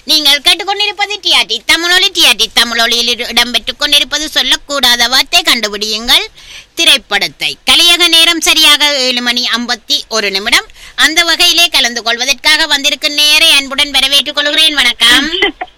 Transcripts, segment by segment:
நீங்கள் கேட்டுக்கொண்டிருப்பது டிஆர்டி தமிழொலி டிஆர்டி தமிழொலியில் இரு- இடம்பெற்றுக் கொண்டிருப்பது சொல்லக்கூடாத வார்த்தை கண்டுபிடியுங்கள் திரைப்படத்தை கலியக நேரம் சரியாக ஏழு மணி ஐம்பத்தி ஒரு நிமிடம் அந்த வகையிலே கலந்து கொள்வதற்காக வந்திருக்கும் நேரை அன்புடன் வரவேற்றுக் கொள்கிறேன் வணக்கம்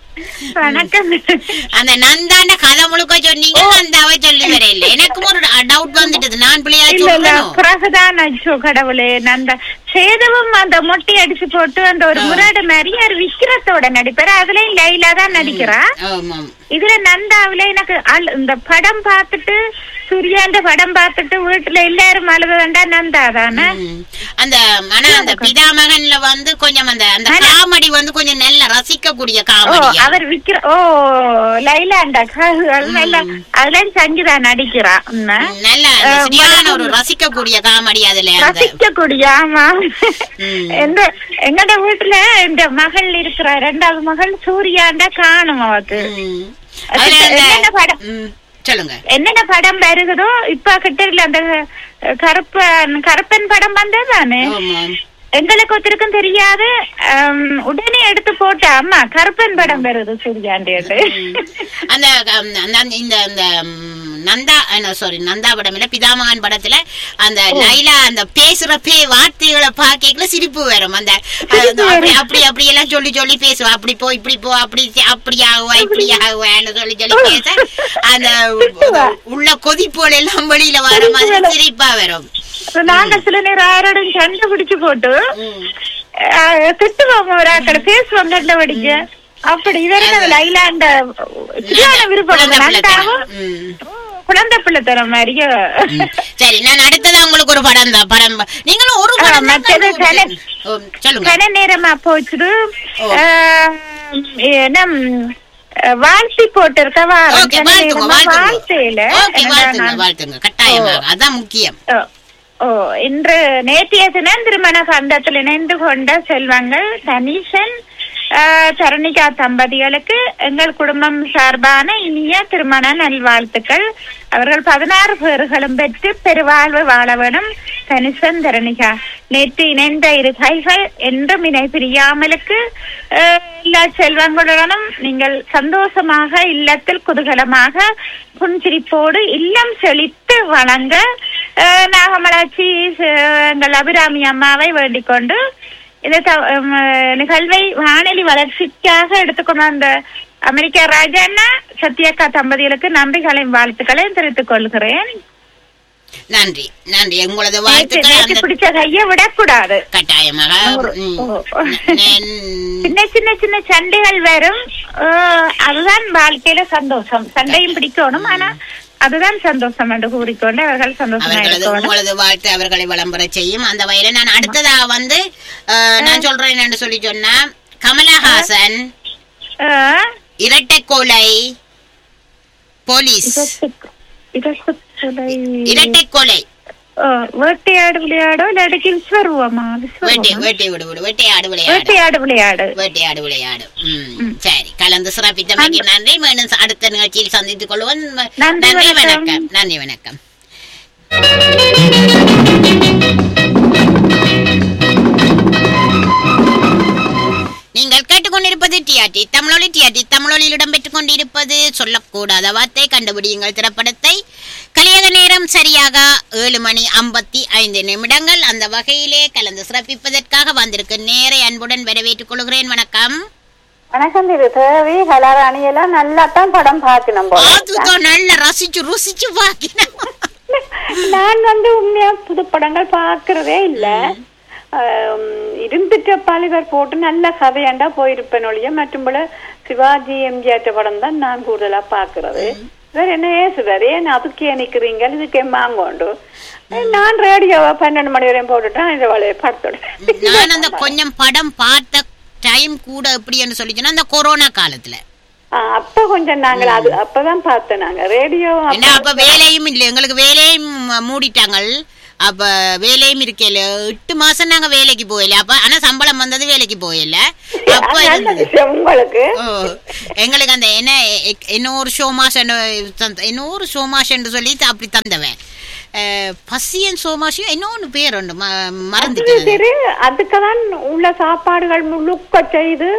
வணக்கம் அந்த நந்தாண்ட கதை முழுக்க சொன்னீங்க நந்தாவை சொல்லி வரையில எனக்கும் ஒரு டவுட் வந்துட்டது நான் பிள்ளையா இல்ல இல்ல சொல்லணும் பிறகுதான் அச்சோ கடவுளே அந்த சேதவும் அந்த மொட்டை அடிச்சு போட்டு அந்த ஒரு முராடு மாதிரி ஒரு விக்கிரத்தோட நடிப்பாரு அதுலயும் லைலா தான் நடிக்கிறா ஆமாம் இதுல நந்தாவில எனக்கு அழு- இந்த படம் பார்த்துட்டு சூர்யாண்ட படம் பார்த்துட்டு வீட்டுல எல்லாரும் அழுதுண்டா நந்தா தானே ம். அந்த ஆனா அந்த பிதாமகன்ல வந்து கொஞ்சம் அந்த அந்த காமெடி வந்து கொஞ்சம் நல்ல ரசிக்கக்கூடிய ஓ காமெடி அவர் விக்கிர ஓ லைலாண்டா நல்ல அதுல சங்கீதா நடிக்கிறா உம். நல்ல அந்த சரியான ஒரு ரசிக்கக்கூடிய காமெடி அதுல அந்த ரசிக்கக்கூடிய ஆமா ம். எந்த எங்கட வீட்டுல இந்த மகள் இருக்கிற ரெண்டாவது மகள் சூர்யாண்டா காணும் அவக்கு ம். அதுல அந்த என்னென்ன படம் ம். சொல்லுங்க என்னென்ன படம் வருகுதோ இப்ப கிட்ட இல்ல அந்த அஹ், கருப்பன் கருப்பன் படம் வந்ததானே ஆமாம். எங்களுக்கு ஒருத்தருக்கும் தெரியாது ஆம், உடனே எடுத்து போட்ட அம்மா கருப்பன் படம் வருது சூர்யாண்டியது அந்த அந்த- அந்த- இந்த இந்த ம், நந்தா சாரி நந்தா படம் இல்ல பிதாமகன் படத்துல அந்த லைலா அந்த பேசுற பே வார்த்தைகளை பாக்கல சிரிப்பு வரும் அந்த அது அப்படி அப்படி அப்படி எல்லாம் சொல்லி சொல்லி பேசுவா அப்படி போ இப்படி போ அப்படி செ- அப்படி ஆகுவா இப்படி ஆகுவான்னு சொல்லி சொல்லி பேச அந்த உள்ள கொதிப்போல் எல்லாம் வெளியில வர மாதிரி சிரிப்பா வரும் நாங்க சில நேரம் யாரோடும் சண்டை பிடிச்சு போட்டு ம். அஹ், திட்டுவோம் ஒரு ஆக்களை பேசுவோம் கண்ட படிக்க அப்படி இவருக்கு அந்த லைலாண்ட சரியான விருப்பம் குழந்தை நந்தாவும் பிள்ளைத்தனம். ம். குழந்தை பிள்ளைத்தனம் மாதிரியே ம். சரி நான் அடுத்தது உங்களுக்கு ஒரு படம் தான் படம் நீங்களும் ஒரு ஆ, படம் தான் மற்றது கண்டுபிடிச்சீங்க. ஓ, சொல்லுங்க கன நேரமா போச்சுது ஓ. அஹ், என்ன ம், வாழ்த்தி போட்டிருக்க வாரம் ஓகே கன வாழ்த்துங்க நேரமா வாழ்த்துங்க வாழ்த்தையில ஓகே என்னடா வாழ்த்துங்க நான் வாழ்த்துங்க கட்டாயமாக அதான் முக்கியம் ஓ, ஓ இன்று நேற்றைய தினம் திருமண பந்தத்தில் இணைந்து கொண்ட செல்வங்கள் தனீஷன் ஆ, தரணிகா தம்பதிகளுக்கு எங்கள் குடும்பம் சார்பான இனிய திருமண நல்வாழ்த்துக்கள் அவர்கள் பதினாறு பேர்களும் பெற்று பெருவாழ்வு வாழ வேணும் தனிஷன் தரணிகா நேற்று இணைந்த இரு கைகள் என்றும் இணை பிரியாமலுக்கு ஆ, எல்லா செல்வங்களுடனும் நீங்கள் சந்தோஷமாக இல்லத்தில் குதூகலமாக புன்சிரிப்போடு இல்லம் செழித்து வணங்க அஹ், நாகமலாட்சி அஹ், எங்கள் அபிராமி அம்மாவை வேண்டிக் கொண்டு இந்த த- உம், நிகழ்வை வானொலி வளர்ச்சிக்காக எடுத்துக்கொண்ட அந்த அமெரிக்கா ராஜாண்ணா சத்யக்கா தம்பதிகளுக்கு நன்றிகளையும் வாழ்த்துக்களையும் தெரிவித்துக் கொள்கிறேன் நன்றி நன்றி உங்களது நேற்று வாழ்த்துக்கள் நேற்று அந்த பிடிச்ச கையை விடக்கூடாது கட்டாயமாக ம். ஓ. நென்- சின்ன சின்ன சின்ன சண்டைகள் வரும் அஹ், அதுதான் வாழ்க்கையில சந்தோஷம் சண்டையும் பிடிக்கணும் ஆனா அதுதான் சந்தோஷம் என்று கூறிக்கொண்டு அவர்கள் சந்தோஷமா அவர்களது இருக்கணும் உங்களது வாழ்த்து அவர்களை விளம்பர செய்யும் அந்த வகையில நான் அடுத்ததா வந்து அஹ், நான் சொல்றேன் என்று சொல்லி சொன்னா கமலஹாசன் அஹ், இரட்டை கொலை போலீஸ் இதற்கு- இதற்கு துணை. இரட்டை கொலை அஹ், வேட்டையாடு விளையாடோ இல்லாட்டி விஸ்வருவமா வேட்டை விஸ்வருவமா வேட்டை விடு விடு வேட்டையாடு விளையாடு வேட்டையாடு விளையாடு வேட்டையாடு விளையாடு ம் சரி கலந்து சிறப்பித்தமைக்கு நன்றி மீண்டும் அடுத்த நிகழ்ச்சியில் சந்தித்துக் கொள்வோம் நன்றி, நன்றி வணக்கம். வணக்கம் நன்றி வணக்கம் நீங்கள் கேட்டுக்கொண்டிருப்பது டிஆர்டி தமிழொலி டிஆர்டி தமிழொலியில் இடம்பெற்றுக் கொண்டிருப்பது சொல்லக்கூடாத வார்த்தை கண்டுபிடியுங்கள் திரைப்படத்தை கலியக நேரம் சரியாக ஏழு மணி ஐம்பத்தி ஐந்து நிமிடங்கள் அந்த வகையிலே கலந்து சிறப்பிப்பதற்காக வந்திருக்கு நேரை அன்புடன் வரவேற்றுக் கொள்கிறேன் வணக்கம் வணக்கம் திரு தேவி கலாராணி எல்லாம் நல்லா தான் படம் பார்க்கணும் போல அதுதான் நல்ல ரசிச்சு ருசிச்சு பாக்கினோம் நான் வந்து உண்மையா புது படங்கள் பார்க்கறதே இல்ல ஆம், இருந்துட்டு பாலிவர் போட்டு நல்ல கதையாண்டா போயிருப்பேன் ஒழிய மற்றும்போல சிவாஜி எம்ஜிஆர் படம் தான் நான் கூடுதலா பாக்குறது இவர் என்ன ஏசுறாரு ஏன் அதுக்கே நிக்கிறீங்க இதுக்கே மாங்கோண்டு நான் ரேடியோவை பன்னெண்டு மணி வரையும் போட்டுட்டேன் இந்த வளைய படத்தோட நான் அந்த கொஞ்சம் படம் பார்த்த டைம் கூட எப்படின்னு சொல்லி சொன்னா அந்த கொரோனா காலத்துல ஆ, அப்ப கொஞ்சம் நாங்கள் அது அப்பதான் பார்த்தோம் நாங்க ரேடியோ ஏன்னா அப்ப வேலையும் இல்லை எங்களுக்கு வேலையும் ம- மூடிட்டாங்க அப்ப வேலையும் இருக்கல எட்டு மாசம் நாங்க வேலைக்கு போகல அப்ப ஆனா சம்பளம் வந்தது வேலைக்கு போகல அப்ப நல்ல இருந்தது. விஷயம் உங்களுக்கு ஓ, எங்களுக்கு அந்த என்ன எ- இன்னொரு ஷோ மாசம் இன்னொரு ஷோ மாசம் சொல்லி அப்படி தந்தவன் அஹ், பசியன் சோமாசியும் இன்னொன்னு பேர் உண்டு ம- அது மறந்துட்டேன் சரி அதுக்குதான் உள்ள சாப்பாடுகள் முழுக்க செய்து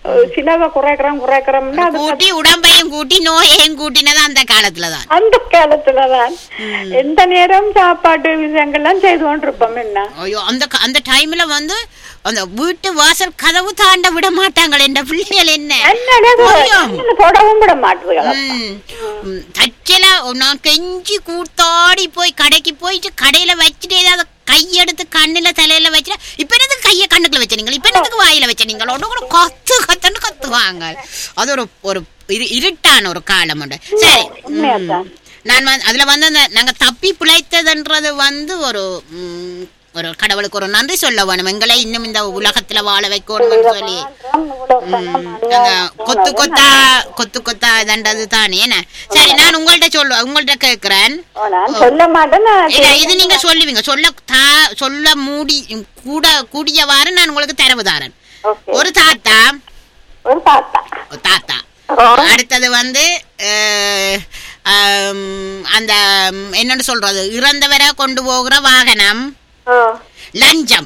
அஹ், சிலவ குறைக்கிறோம் குறைக்கிறோம்னா அது கூட்டி உடம்பையும் கூட்டி நோயையும் கூட்டினது அந்த காலத்துலதான் அந்த காலத்துலதான் எந்த நேரம் சாப்பாட்டு விஷயங்கள்லாம் செய்து கொண்டிருப்போம் என்ன ஐயோ அந்த க- அந்த டைம்ல வந்து அந்த வீட்டு வாசல் கதவு தாண்ட விட மாட்டாங்களே இந்த பிள்ளைகள் என்ன என்னடா இது? ஐயம். என்ன தொடவும் விட மாட்டுதுகளா ம். ம், தச்சல நான் கெஞ்சி கூத்தாடி போய் கடைக்கு போயிட்டு கடையில வச்சுட்டு ஏதாவது கையெடுத்து கண்ணுல தலையில வச்சுட்டு இப்ப என்னதுக்கு கைய கண்ணுக்குள்ள வச்ச நீங்கள் இப்ப என்னதுக்கு வாயில வச்ச நீங்கள் ஒண்ணு கூட கத்து கத்துன்னு கத்துவாங்க அது ஒரு ஒரு இரு- இருட்டான ஒரு காலம் உண்டு சரி உண்மையாதான். நான் வந்து அதுல வந்து அந்த நாங்க தப்பி பிழைத்ததுன்றது வந்து ஒரு ம், ஒரு கடவுளுக்கு ஒரு நன்றி சொல்ல வேணும் எங்களை இன்னும் இந்த உலகத்துல வாழ வைக்கணும்னு சொல்லி இவ்வளவு பணம் நாங்க கொத்து கொத்தா கொத்து கொத்தா இதண்டது தானே என்ன சரி நான் உங்கள்ட்ட சொல்ல உங்கள்ட்ட கேக்குறேன் ஓ, நான் சொல்ல மாட்டேன் நான் இல்ல இது நீங்க சொல்லுவீங்க சொல்ல தா சொல்ல மூடி கூட கூடியவாறு நான் உங்களுக்கு தரவு தாரேன் ஓகே ஒரு தாத்தா ஒரு தாத்தா ஒரு தாத்தா ஓ, அடுத்தது வந்து அஹ், ஆம், அந்த ம், என்னன்னு சொல்றது இறந்தவரை கொண்டு போகிற வாகனம் ஓ, லஞ்சம்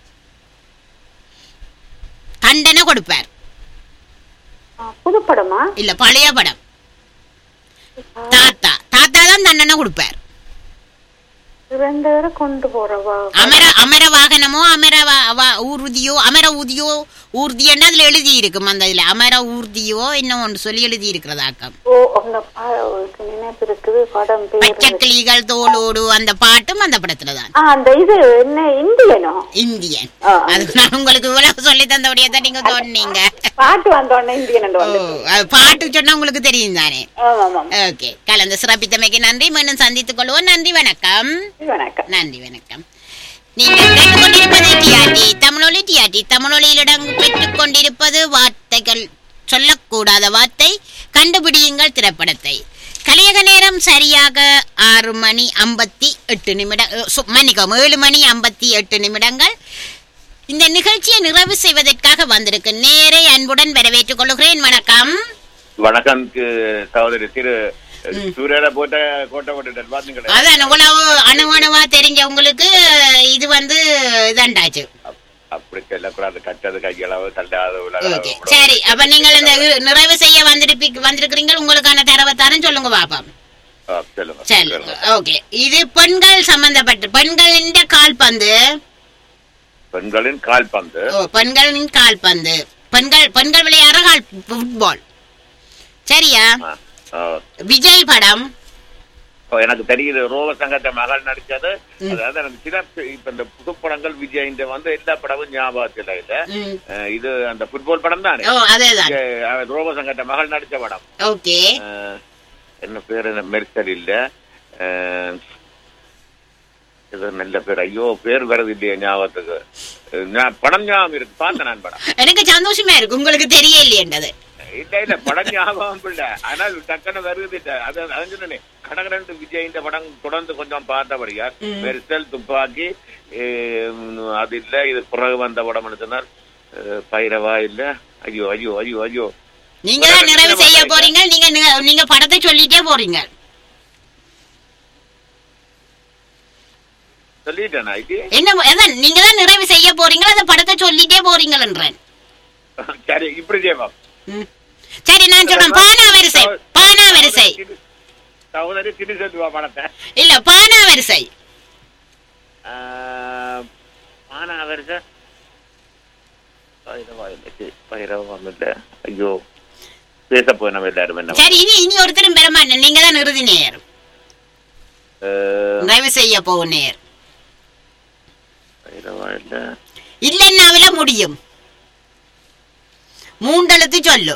தண்டனை கொடுப்பார் ஆ, புதுப்படமா இல்ல பழைய படம் தாத்தா தாத்தா தான் தண்டனை கொடுப்பார் ரெண்டு பேரை கொண்டு போறவா அமர அமர வாகனமோ அமர வா- வா- ஊர்தியோ அமர ஊதியோ ஊர்தியன்னு அதுல எழுதி இருக்கும் அந்த இதுல அமர ஊர்தியோ என்ன ஒன்று சொல்லி எழுதி இருக்கிறதாக்கம் ஓ அந்த பா- ஒரு நினைப்பு இருக்குது படம் பேரு பச்சைக்கிளிகள் தோளோடு அந்த பாட்டும் அந்த படத்துல தான் ஆ, அந்த இது என்ன இந்தியனோ இந்தியன் ஆ. அது நான் உங்களுக்கு இவ்வளவு சொல்லி தந்தபடியே தான் நீங்க சொன்னீங்க பாட்டு வந்தோடனே இந்தியன் ஓ, வந்து அது பாட்டு சொன்னா உங்களுக்கு தெரியும் தானே ஆமா ஆமா ஓகே கலந்து சிறப்பித்தமைக்கு நன்றி மீண்டும் சந்தித்துக் கொள்வோம் நன்றி வணக்கம் வணக்கம் நன்றி வணக்கம் நீங்கள் கேட்டுக்கொண்டிருப்பது டிஆர்டி தமிழொலி டிஆர்டி தமிழொலியில் இடம் பெற்றுக் கொண்டிருப்பது வார்த்தைகள் சொல்லக்கூடாத வார்த்தை கண்டுபிடியுங்கள் திரைப்படத்தை கலியக நேரம் சரியாக ஆறு மணி ஐம்பத்தி எட்டு நிமிடம் அஹ், சு- மன்னிக்கவும் ஏழு மணி ஐம்பத்தி எட்டு நிமிடங்கள் இந்த நிகழ்ச்சியை நிறைவு செய்வதற்காக வந்திருக்கு நேரே அன்புடன் வரவேற்றுக் கொள்கிறேன் வணக்கம் வணக்கம் கு- சகோதரி திரு சூரியல போட்ட கோட்டை போட்டுட்டு பாத்தீங்களா அதான் இவ்வளவு அணு அணுவா தெரிஞ்சவங்களுக்கு இது வந்து இதாண்டாச்சு அப்- அப்படி சொல்லக்கூடாது கட்டது கையளவு தள்ளாத உலகளவு ஓகே கூட. சரி அப்ப நீங்கள் இந்த இ- நிறைவு செய்ய வந்திருப்பீங்க வந்திருக்கிறீங்க உங்களுக்கான தரவத்தாரம் சொல்லுங்க பாப்போம் ஆ, சொல்லுங்க சரி சொல்லுங்க. ஓகே இது பெண்கள் சம்பந்தப்பட்ட பெண்களின் கால்பந்து பெண்களின் கால்பந்து ஓ பெண்களின் கால்பந்து பெண்கள் பெண்கள் விளையாடுற கால் ஃபுட்பால் சரியா ஆ, ஆ. விஜய் படம் ஓ, எனக்கு தெரியுது ரோக சங்கத்தை மகள் நடிச்சது அதாவது எனக்கு சில ப- இப்ப இந்த புதுப்படங்கள் விஜய் இந்த வந்து எல்லா படமும் ஞாபகத்தில் இல்ல ம். அஹ், இது அந்த ஃபுட்பால் படம் தானே ஓ அதேதான் இங்க, அஹ், ரோக சங்கத்தை மகள் நடிச்ச படம் ஓகே அஹ், என்ன பேரு என்ன மெர்சல் இல்ல அஹ், இது நல்ல பேர் ஐயோ பேர் வருது இல்லையே ஞாபகத்துக்கு அஹ், ஞா- படம் ஞாபகம் இருக்கு பார்த்தேன் நான் படம் எனக்கு சந்தோஷமா இருக்கு உங்களுக்கு தெரிய இல்லையன்றது இல்ல இல்ல படம் ஞாபகம் இல்ல ஆனால் டக்குன்னு வருது இல்ல அது அது சொன்னேன் கடகரண்டு விஜய் இந்த படம் தொடர்ந்து கொஞ்சம் பார்த்தபடியா மெர்சல் துப்பாக்கி அஹ், அது இல்ல இது பிறகு வந்த படம் சொன்னார் அஹ், பைரவா இல்ல ஐயோ ஐயோ ஐயோ ஐயோ நீங்க தான் நிறைவு செய்ய போறீங்க நீங்க நி- நீங்க படத்தை சொல்லிட்டே போறீங்க சொல்லிட்டேனா இது என்ன அதான் நீங்க தான் நிறைவு செய்ய போறீங்க அந்த படத்தை சொல்லிட்டே போறீங்கன்றேன் சரி இப்படி செய்வோம் ம். சரி நான் சொல்றேன் பானா வரிசை பானா வரிசை சகோதரி திரு சொல்லுவா படத்தை இல்ல பானா வரிசை ஆஹ், ஆனா வருஷ பைரவா இல்ல சரி, பைரவம் இல்ல ஐயோ பேச போய் நம்ம எல்லாரும் என்ன சரி இனி இனி ஒருத்தரும் பெற மாட்டேன் நீங்க தான் இறுதி நேர் ஆஹ், நிறைவு செய்ய போகும் நேர் பைரவா இல்ல இல்லைன்னாவில முடியும் மூண்டெழுத்து சொல்லு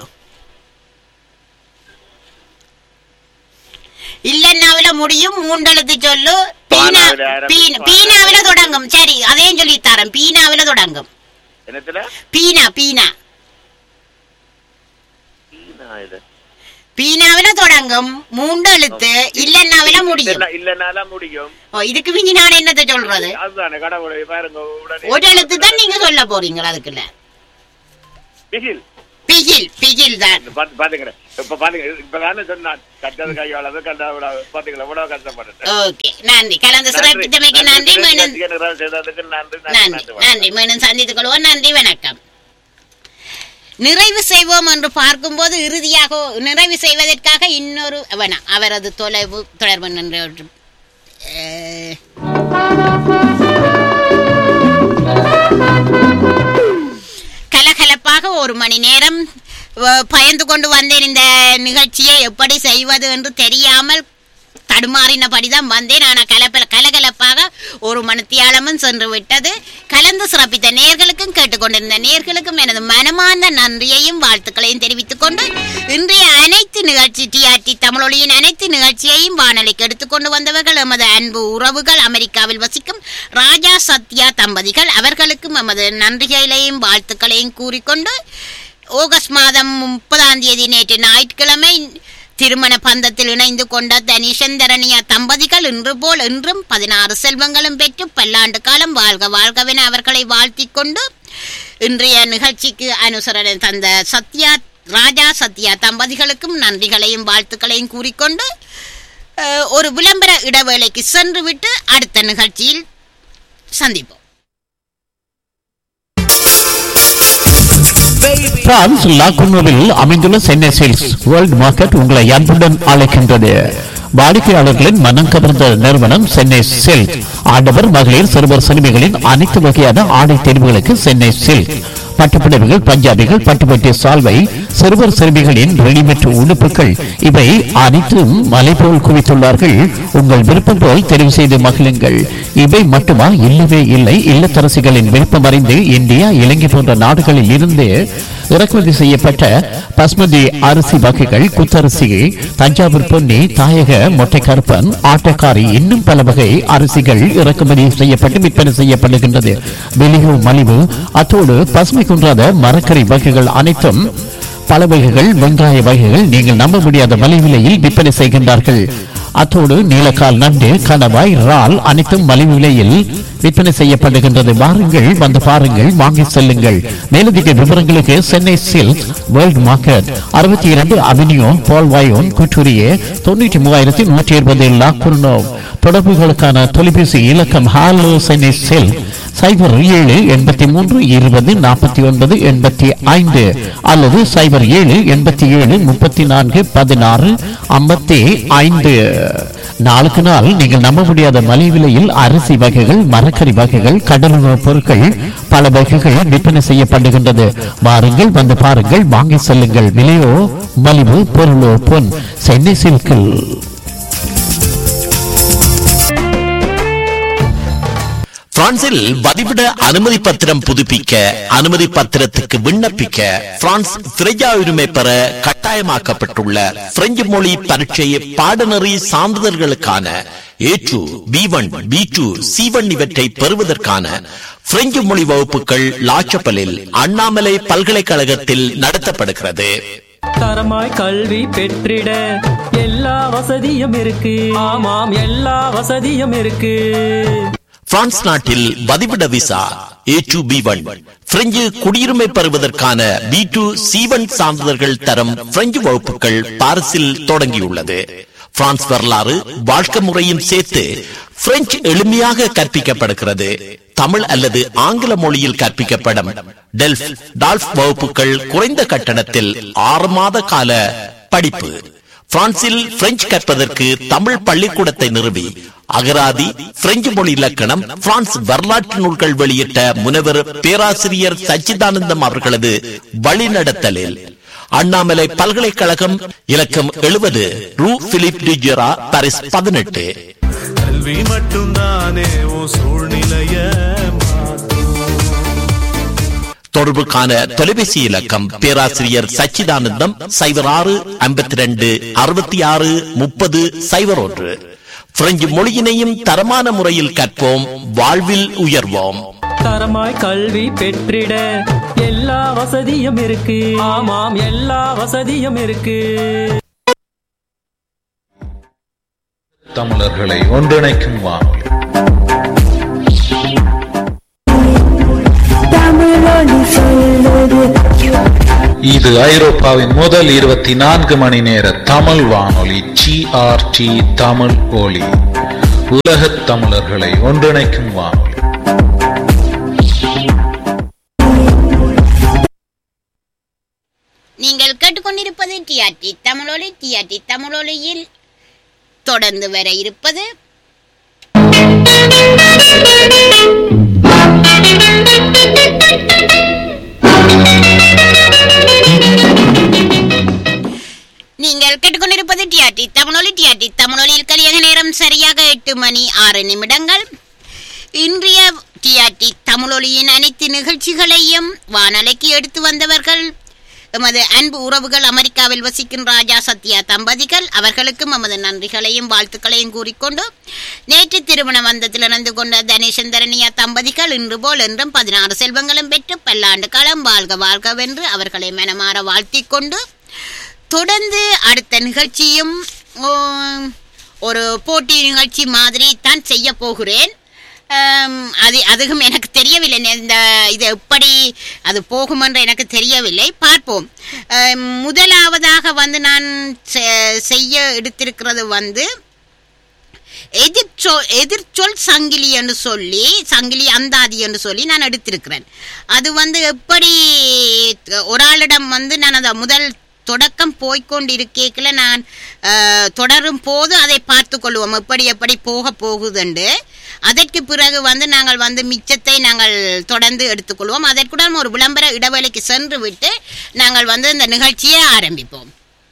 இல்லைன்னாவில முடியும் மூண்டெழுத்து சொல்லு பீனா பானாவில ஆரம்பி- பீன- பீனாவில தொடங்கும் சரி அதையும் சொல்லி தரேன் பீனாவில தொடங்கும் என்னத்துல பீனா பீனா சீனா இது. பீனாவில தொடங்கும் மூன்று எழுத்து இல்லைன்னாவில முடியும் இல்ல- இல்லனால முடியும் ஓ, இதுக்கு மிஞ்சி நான் என்னத்த சொல்றது அதுதானே கடவுளை பாருங்க உடனே ஒரு எழுத்து தான் நீங்க சொல்ல போறீங்க அதுக்குள்ள பிகில் பிகில் பிகில் தான் இந்த பாத்து பாத்துக்கிறேன் இப்ப பாத்துங்க இப்ப தானே சொன்னான் கட்டது கையாளது கண்டா பாத்துக்கலாம் இவ்வளவு கஷ்டப்பட்டேன் ஓகே நன்றி கலந்து சிறப்பித்தமைக்கு நன்றி மீண்டும் நிறைவு செய்ததுக்கு நன்றி நன்றி நன்றி நன்றி நன்றி மீண்டும் சந்தித்துக் கொள்வோம் நன்றி வணக்கம் நிறைவு செய்வோம் என்று பார்க்கும்போது இறுதியாக நிறைவு செய்வதற்காக இன்னொரு வேணாம் அவரது தொலைவு தொடர்பு நின்று அஹ், கலகலப்பாக ஒரு மணி நேரம் வ- பயந்து கொண்டு வந்தேன் இந்த நிகழ்ச்சியை எப்படி செய்வது என்று தெரியாமல் தடுமாறினபடிதான் வந்தேன் ஆனால் கலப்பல கலகலப்பாக ஒரு மணித்தியாலமும் சென்று விட்டது கலந்து சிறப்பித்த நேர்களுக்கும் கேட்டுக்கொண்டிருந்த நேர்களுக்கும் எனது மனமார்ந்த நன்றியையும் வாழ்த்துக்களையும் தெரிவித்துக் கொண்டு இன்றைய அனைத்து நிகழ்ச்சி டிஆர்டி தமிழொலியின் அனைத்து நிகழ்ச்சியையும் வானொலிக்கு எடுத்துக்கொண்டு வந்தவர்கள் எமது அன்பு உறவுகள் அமெரிக்காவில் வசிக்கும் ராஜா சத்யா தம்பதிகள் அவர்களுக்கும் எமது நன்றிகளையும் வாழ்த்துக்களையும் கூறிக்கொண்டு ஆகஸ்ட் மாதம் முப்பதாம் தேதி நேற்று ஞாயிற்றுக்கிழமை திருமண பந்தத்தில் இணைந்து கொண்ட தனிஷன் தரணியா தம்பதிகள் இன்று போல் இன்றும் பதினாறு செல்வங்களும் பெற்று பல்லாண்டு காலம் வாழ்க வாழ்கவென அவர்களை வாழ்த்திக் கொண்டு இன்றைய நிகழ்ச்சிக்கு அனுசரணை தந்த சத்யா ராஜா சத்யா தம்பதிகளுக்கும் நன்றிகளையும் வாழ்த்துக்களையும் கூறிக்கொண்டு அஹ், ஒரு விளம்பர இடைவேளைக்கு சென்று விட்டு அடுத்த நிகழ்ச்சியில் சந்திப்போம் பிரான்ஸ் லாகுனோவில் அமைந்துள்ள சென்னை சேல்ஸ் வேர்ல்ட் மார்க்கெட் உங்களை அன்புடன் அழைக்கின்றது வாடிக்கையாளர்களின் மனம் கவர்ந்த நிறுவனம் சென்னை சில்க் ஆடவர் மகளிர் சிறுவர் சிறுமிகளின் அனைத்து வகையான ஆடை தேர்வுகளுக்கு சென்னை சில்க் பட்டுப்புடவைகள் பஞ்சாபிகள் பட்டுப்பட்டி சால்வை சிறுவர் சிறுமிகளின் ரெடிமேட் உடுப்புகள் இவை அனைத்தும் மலை போல் குவித்துள்ளார்கள் உங்கள் விருப்பம் போல் தெரிவு செய்து மகிழுங்கள் இவை மட்டுமா இல்லவே இல்லை இல்லத்தரசிகளின் விருப்பம் அறிந்து இந்தியா இலங்கை போன்ற நாடுகளில் இருந்து இறக்குமதி செய்யப்பட்ட பஸ்மதி அரிசி வகைகள் குத்தரிசி தஞ்சாவூர் பொன்னி தாயக மொட்டைக்கருப்பன் ஆட்டக்காரி இன்னும் பல வகை அரிசிகள் இறக்குமதி செய்யப்பட்டு விற்பனை செய்யப்படுகின்றது வெளியோ மலிவு அத்தோடு பசுமை குன்றாத மரக்கறி வகைகள் அனைத்தும் பல வகைகள் வெங்காய வகைகள் நீங்கள் நம்ப முடியாத மலிவு விலையில் விற்பனை செய்கின்றார்கள் அத்தோடு நீலக்கால் நண்டு கணவாய் இறால் அனைத்தும் மலிவு விலையில் விற்பனை செய்யப்படுகின்றது வாருங்கள் வந்து பாருங்கள் வாங்கி செல்லுங்கள் மேலதிக விவரங்களுக்கு சென்னை சில்க் வேர்ல்ட் மார்க்கெட் அறுபத்தி இரண்டு அவென்யூ பால்வாயோன் குற்றூரியே தொண்ணூற்றி மூவாயிரத்தி நூற்றி இருபது லாக்குர்னோ தொடர்புகளுக்கான தொலைபேசி இலக்கம் ஹாலோ சென்னை சில்க் சைபர் ஏழு எண்பத்தி மூன்று இருபது நாற்பத்தி ஒன்பது எண்பத்தி ஐந்து அல்லது சைபர் ஏழு எண்பத்தி ஏழு முப்பத்தி நான்கு பதினாறு ஐம்பத்தி ஐந்து நாளுக்கு நாள் நீங்கள் நம்ப முடியாத மலிவு விலையில் அரிசி வகைகள் மரக்கறி வகைகள் கடலுணவுப் பொருட்கள் பல வகைகள் விற்பனை செய்யப்படுகின்றது வாருங்கள் வந்து பாருங்கள் வாங்கி செல்லுங்கள் விலையோ மலிவு பொருளோ பொன் சென்னை சில்கில் பிரான்சில் வதிவிட அனுமதி பத்திரம் புதுப்பிக்க அனுமதி பத்திரத்துக்கு விண்ணப்பிக்க பிரான்ஸ் திரையா உரிமை பெற கட்டாயமாக்கப்பட்டுள்ள பிரெஞ்சு மொழி பரீட்சை பாடநெறி சான்றிதழ்களுக்கான A two B one B two C one இவற்றை பெறுவதற்கான பிரெஞ்சு மொழி வகுப்புகள் லாச்சப்பலில் அண்ணாமலை பல்கலைக்கழகத்தில் நடத்தப்படுகிறது தரமாய் கல்வி பெற்றிட எல்லா வசதியும் இருக்கு ஆமாம் எல்லா வசதியும் இருக்கு பிரான்ஸ் நாட்டில் வதிவிட visa A two B one French குடியுரிமை பெறுவதற்கான பி டூ சி ஒன் சான்றிதழ்கள் தரம் பிரெஞ்சு வகுப்புகள் பாரிஸில் தொடங்கியுள்ளது பிரான்ஸ் வரலாறு வாழ்க்கை முறையும் சேர்த்து பிரெஞ்சு எளிமையாக கற்பிக்கப்படுகிறது தமிழ் அல்லது ஆங்கில மொழியில் கற்பிக்கப்படும் டெல்ஃப் டால்ஃப் வகுப்புகள் குறைந்த கட்டணத்தில் ஆறு மாத கால படிப்பு பிரான்சில் பிரெஞ்சு கற்பதற்கு தமிழ் பள்ளிக்கூடத்தை நிறுவி அகராதி பிரெஞ்சு மொழி இலக்கணம் பிரான்ஸ் வரலாற்று நூல்கள் வெளியிட்ட முனைவர் பேராசிரியர் சச்சிதானந்தம் அவர்களது வழிநடத்தலில் அண்ணாமலை பல்கலைக்கழகம் இலக்கம் எழுபது ரூ பிலிப் டிஜெரா பாரிஸ் பதினெட்டு கல்வி மட்டும்தானே உன் சூழ்நிலைய தொடர்புக்கான தொலைபேசி இலக்கம் பேராசிரியர் சச்சிதானந்தம் சைபர் ஆறு ஐம்பத்தி ரெண்டு அறுபத்தி ஆறு முப்பது சைபர் ஒன்று பிரெஞ்சு மொழியினையும் தரமான முறையில் கற்போம் வாழ்வில் உயர்வோம் தரமாய் கல்வி பெற்றிட எல்லா வசதியும் இருக்கு ஆமாம் எல்லா வசதியும் இருக்கு தமிழர்களை ஒன்றிணைக்கும் வானொலி இது ஐரோப்பாவின் முதல் இருபத்தி நான்கு மணி நேர தமிழ் வானொலி ஜிஆர்டி தமிழ் ஒலி உலகத் தமிழர்களை ஒன்றிணைக்கும் வானொலி நீங்கள் கேட்டுக்கொண்டிருப்பது டிஆர்டி தமிழொலி டிஆர்டி தமிழொலியில் தொடர்ந்து வர இருப்பது நீங்கள் கேட்டுக்கொண்டிருப்பது டிஆர்டி தமிழொலி டிஆர்டி தமிழொலியில் கலியக நேரம் சரியாக எட்டு மணி ஆறு நிமிடங்கள் இன்றைய டிஆர்டி தமிழொலியின் அனைத்து நிகழ்ச்சிகளையும் வானொலிக்கு எடுத்து வந்தவர்கள் எமது அன்பு உறவுகள் அமெரிக்காவில் வசிக்கும் ராஜா சத்யா தம்பதிகள் அவர்களுக்கும் எமது நன்றிகளையும் வாழ்த்துக்களையும் கூறிக்கொண்டு நேற்று திருமண வந்தத்தில் இணைந்து கொண்ட தனேசன் தரணியா தம்பதிகள் இன்று போல் என்றும் பதினாறு செல்வங்களும் பெற்று பல்லாண்டு காலம் வாழ்க வாழ்கவென்று அவர்களை மனமாற வாழ்த்திக் கொண்டு தொடர்ந்து அடுத்த நிகழ்ச்சியும் உம், ஒரு போட்டி நிகழ்ச்சி மாதிரி தான் செய்ய போகிறேன் ஆம், அது அதுவும் எனக்கு தெரியவில்லை நே- இந்த இது எப்படி அது போகும் என்று எனக்கு தெரியவில்லை பார்ப்போம் ஆம், முதலாவதாக வந்து நான் செ- செய்ய எடுத்திருக்கிறது வந்து எதிர்ச்சொல் எதிர்ச்சொல் சங்கிலி என்று சொல்லி சங்கிலி அந்தாதி என்று சொல்லி நான் எடுத்திருக்கிறேன் அது வந்து எப்படி ஒரு ஆளிடம் வந்து நான் அந்த முதல் தொடக்கம் போய்க்கொண்டிருக்கேக்கில் நான் அஹ், தொடரும் போது அதை பார்த்து கொள்வோம் எப்படி எப்படி போக போகுதுண்டு அதற்கு பிறகு வந்து நாங்கள் வந்து மிச்சத்தை நாங்கள் தொடர்ந்து எடுத்துக்கொள்வோம் அதற்குடன் ஒரு விளம்பர இடைவேளைக்கு சென்று விட்டு நாங்கள் வந்து இந்த நிகழ்ச்சியை ஆரம்பிப்போம்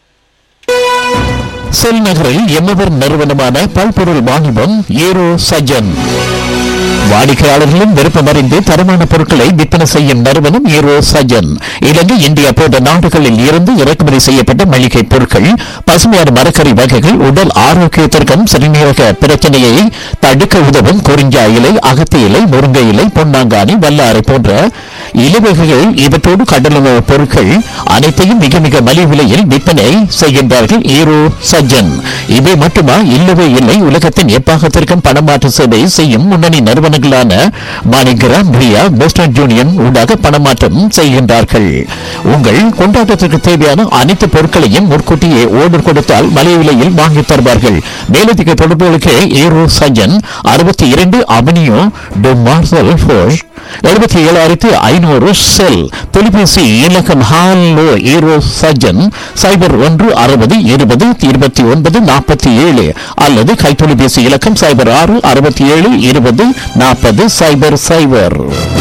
செல் நகரில் எம்மவர் நிறுவனமான பல்பொருள் வாணிபம் ஏரோ சஜன் வாடிக்கையாளர்களும் விருப்பமறிந்து தரமான பொருட்களை விற்பனை செய்யும் நிறுவனம் ஏரோ சஜன் இலங்கை இந்தியா போன்ற நாடுகளில் இருந்து இறக்குமதி செய்யப்பட்ட மளிகை பொருட்கள் பசுமையான மரக்கறி வகைகள் உடல் ஆரோக்கியத்திற்கும் சிறுநீரக பிரச்சனையை தடுக்க உதவும் குறிஞ்சா இலை அகத்தி இலை முருங்கை இலை பொன்னாங்கானி வல்லாரை போன்ற இலவகைகள் இவற்றோடு கடலுணவு பொருட்கள் அனைத்தையும் மிக மிக மலிவு விலையில் விற்பனை செய்கின்றார்கள் ஈரோ சஜ்ஜன் இவை மட்டுமா இல்லவே இல்லை உலகத்தின் எப்பாகத்திற்கும் பணமாற்று சேவை செய்யும் முன்னணி நிறுவனங்களான மாணிகிராம் ரியா வெஸ்டர்ன் யூனியன் ஊடாக பணமாற்றம் செய்கின்றார்கள் உங்கள் கொண்டாட்டத்திற்கு தேவையான அனைத்து பொருட்களையும் முன்கூட்டியே ஓர்டர் கொடுத்தால் மலிவு விலையில் வாங்கித் தருவார்கள் மேலதிக தொடர்புகளுக்கு ஈரோ சஜ்ஜன் அறுபத்தி இரண்டு அவனியோ டு மார்சல் ஃபோஷ் எழுபத்தி ஏழாயிரத்தி ஐநூறு செல் தொலைபேசி இலக்கம் ஹாலோ ஈரோ சஜன் சைபர் ஒன்று அறுபது இருபது இருபத்தி ஒன்பது நாற்பத்தி ஏழு அல்லது கைத்தொலைபேசி இலக்கம் சைபர் ஆறு அறுபத்தி ஏழு இருபது நாற்பது சைபர் சைபர்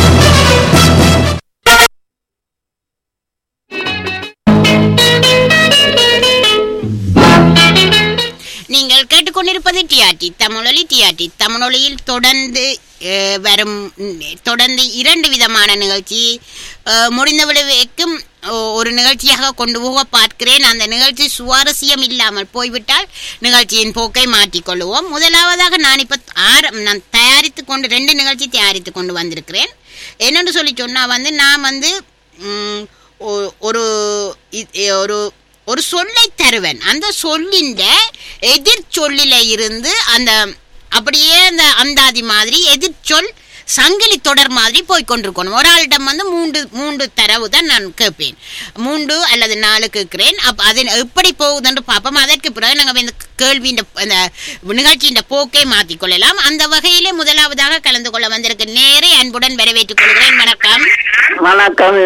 நீங்கள் கேட்டுக்கொண்டிருப்பது டிஆர்டி தமிழொலி டிஆர்டி தமிழொலியில் தொடர்ந்து அஹ், வரும் ம், தொடர்ந்து இரண்டு விதமான நிகழ்ச்சி அஹ், முடிந்தவரைக்கும் ஒ- ஒரு நிகழ்ச்சியாக கொண்டு போக பார்க்கிறேன் அந்த நிகழ்ச்சி சுவாரஸ்யம் இல்லாமல் போய்விட்டால் நிகழ்ச்சியின் போக்கை மாற்றிக்கொள்வோம் முதலாவதாக நான் இப்போ ஆர நான் தயாரித்து கொண்டு ரெண்டு நிகழ்ச்சி தயாரித்து கொண்டு வந்திருக்கிறேன் என்னென்னு சொல்லி சொன்னால் வந்து நான் வந்து ம், ஒ- ஒரு இ- ஒரு ஒரு சொல்லை தருவேன் அந்த சொல்லின் எதிர் சொல்லில இருந்து அந்த அப்படியே அந்த அந்தாதி மாதிரி எதிர்ச்சொல் சங்கிலி தொடர் மாதிரி போய் கொண்டிருக்கணும் ஒரு ஆளிடம் வந்து மூன்று மூன்று தரவு தான் நான் கேட்பேன் மூன்று அல்லது நாலு கேட்கிறேன் அப்போ அது எப்படி போகுதுன்னு பார்ப்போம் அதற்கு பிறகு நாங்கள் இந்த கேள்வியின் அந்த நிகழ்ச்சியின் போக்கை மாற்றிக் கொள்ளலாம் அந்த வகையிலே முதலாவதாக கலந்து கொள்ள வந்திருக்க நேரே அன்புடன் வரவேற்றுக் கொள்கிறேன் வணக்கம் வணக்கம்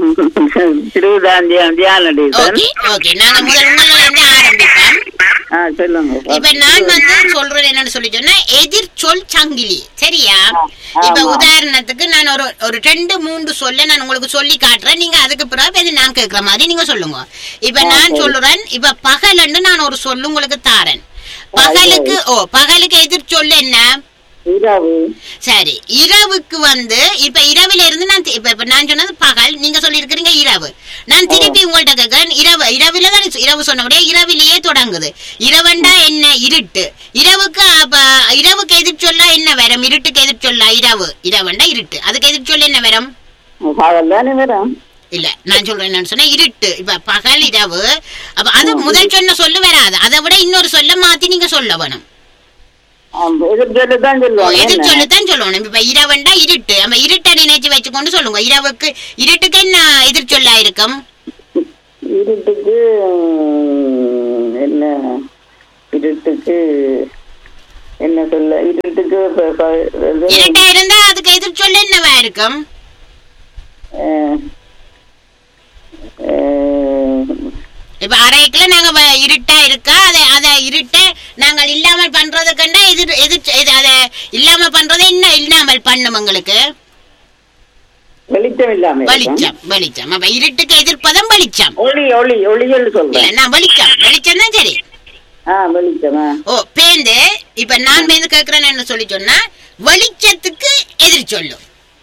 திருவிதாந்தியம் தியானடீசன் ஓகே ஓகே நாங்க முதல் உங்களில் இருந்து ஆரம்பிப்போம் ஆ சொல்லுங்க இப்ப நான் வந்து சொல்றது என்னன்னு சொல்லி சொன்னா எதிர் சொல் சங்கிலி சரியா இப்ப உதாரணத்துக்கு நான் ஒரு ஒரு ரெண்டு மூன்று சொல்ல நான் உங்களுக்கு சொல்லி காட்டுறேன் நீங்க அதுக்கு பிறகு இது நான் கேட்கிற மாதிரி நீங்க சொல்லுங்க இப்ப நான் சொல்லுறேன் இப்ப பகலன்னு நான் ஒரு சொல்லு உங்களுக்கு தாரேன் பகலுக்கு ஓ பகலுக்கு எதிர் சொல்லு என்ன இரவு சரி இரவுக்கு வந்து இப்ப இரவுல இருந்து நான் தி- இப்ப இப்ப நான் சொன்னது பகல் நீங்க சொல்லி இருக்கிறீங்க இரவு நான் திருப்பி உங்கள்ட்ட கேட்கிறேன் இரவு இரவுல தான் இரவு சொன்னபடியே இரவிலேயே தொடங்குது இரவண்டா என்ன இருட்டு இரவுக்கு அப்ப இரவுக்கு எதிர் சொல்ல என்ன வரும் இருட்டுக்கு எதிர் சொல்ல இரவு இரவண்டா இருட்டு அதுக்கு எதிர் சொல்ல என்ன வரும் பகல் தானே வரும் இல்ல நான் சொல்றேன் என்னன்னு சொன்னா இருட்டு இப்ப பகல் இரவு அப்ப அது முதல் சொன்ன சொல்லு வராது அதை விட இன்னொரு சொல்ல மாத்தி நீங்க சொல்ல வேணும் எதிர்ச்சொல்லு தான் சொல்லுவாங்க எதிர் என்ன? சொல்லுதான் சொல்லணும் இப்ப இரவண்டா இருட்டு நம்ம இருட்டை நினைச்சு வச்சுக்கொண்டு சொல்லுங்க இரவுக்கு இருட்டுக்கு என்ன எதிர் சொல்லா இருக்கும் இருட்டுக்கு ம், என்ன இருட்டுக்கு என்ன சொல்ல இருட்டுக்கு ப- ப- இது, இருட்டா இருந்தா அதுக்கு எதிர் சொல்ல என்னவா இருக்கும் அஹ், அஹ், இப்ப அரைக்குல நாங்க வ- இருட்டா இருக்கா அதை அதை இருட்ட நாங்கள் இல்லாமல் பண்றதுக்குண்டா எதிர் எதிர் இது அதை இல்லாம பண்றதை இன்னும் இல்லாமல் பண்ணும் எங்களுக்கு வெளிச்சம் இல்லாம இருக்கும். வெளிச்சம் வெளிச்சம் அப்ப இருட்டுக்கு எதிர்ப்பதம் வெளிச்சம் ஒளி ஒளி ஒளிகள் இல்ல சொல்றேன் நான் வெளிச்சம் வெளிச்சம் தான் சரி ஆ வெளிச்சமா ஓ பேந்து இப்ப நான் பேந்து கேக்குறேன்னு என்ன சொல்லி சொன்னா வெளிச்சத்துக்கு எதிர் சொல்லும்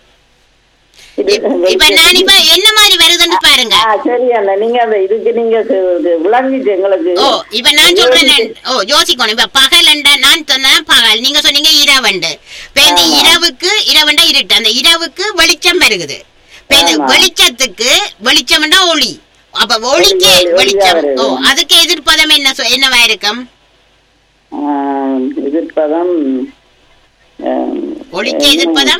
இப்ப நான் இப்ப என்ன மாதிரி வருதுன்னு பாருங்க ஆ சரி அண்ணா நீங்க அந்த இதுக்கு நீங்க சு- இது விளங்கிச்சு எங்களுக்கு ஓ இப்ப நான் சொல்றேன் நான்- ஓ யோசிக்கணும் இப்ப பகலண்டா நான் சொன்னேன் பகல் நீங்க சொன்னீங்க இரவண்டு பேந்து ஆமா. இரவுக்கு இரவண்டா இருட்டு அந்த இரவுக்கு வெளிச்சம் வருகுது பேந்து ஆமா. வெளிச்சத்துக்கு வெளிச்சம்டா ஒளி அப்ப ஒளிக்கு ஒளி, ஒளியா வெளிச்சம் வருது. ஓ அதுக்கு எதிர்ப்பதம் என்ன சொ- என்னவா இருக்கும் ஆ, எதிர்ப்பதம் ஆ, ஒளிக்கு எதிர்ப்பதம்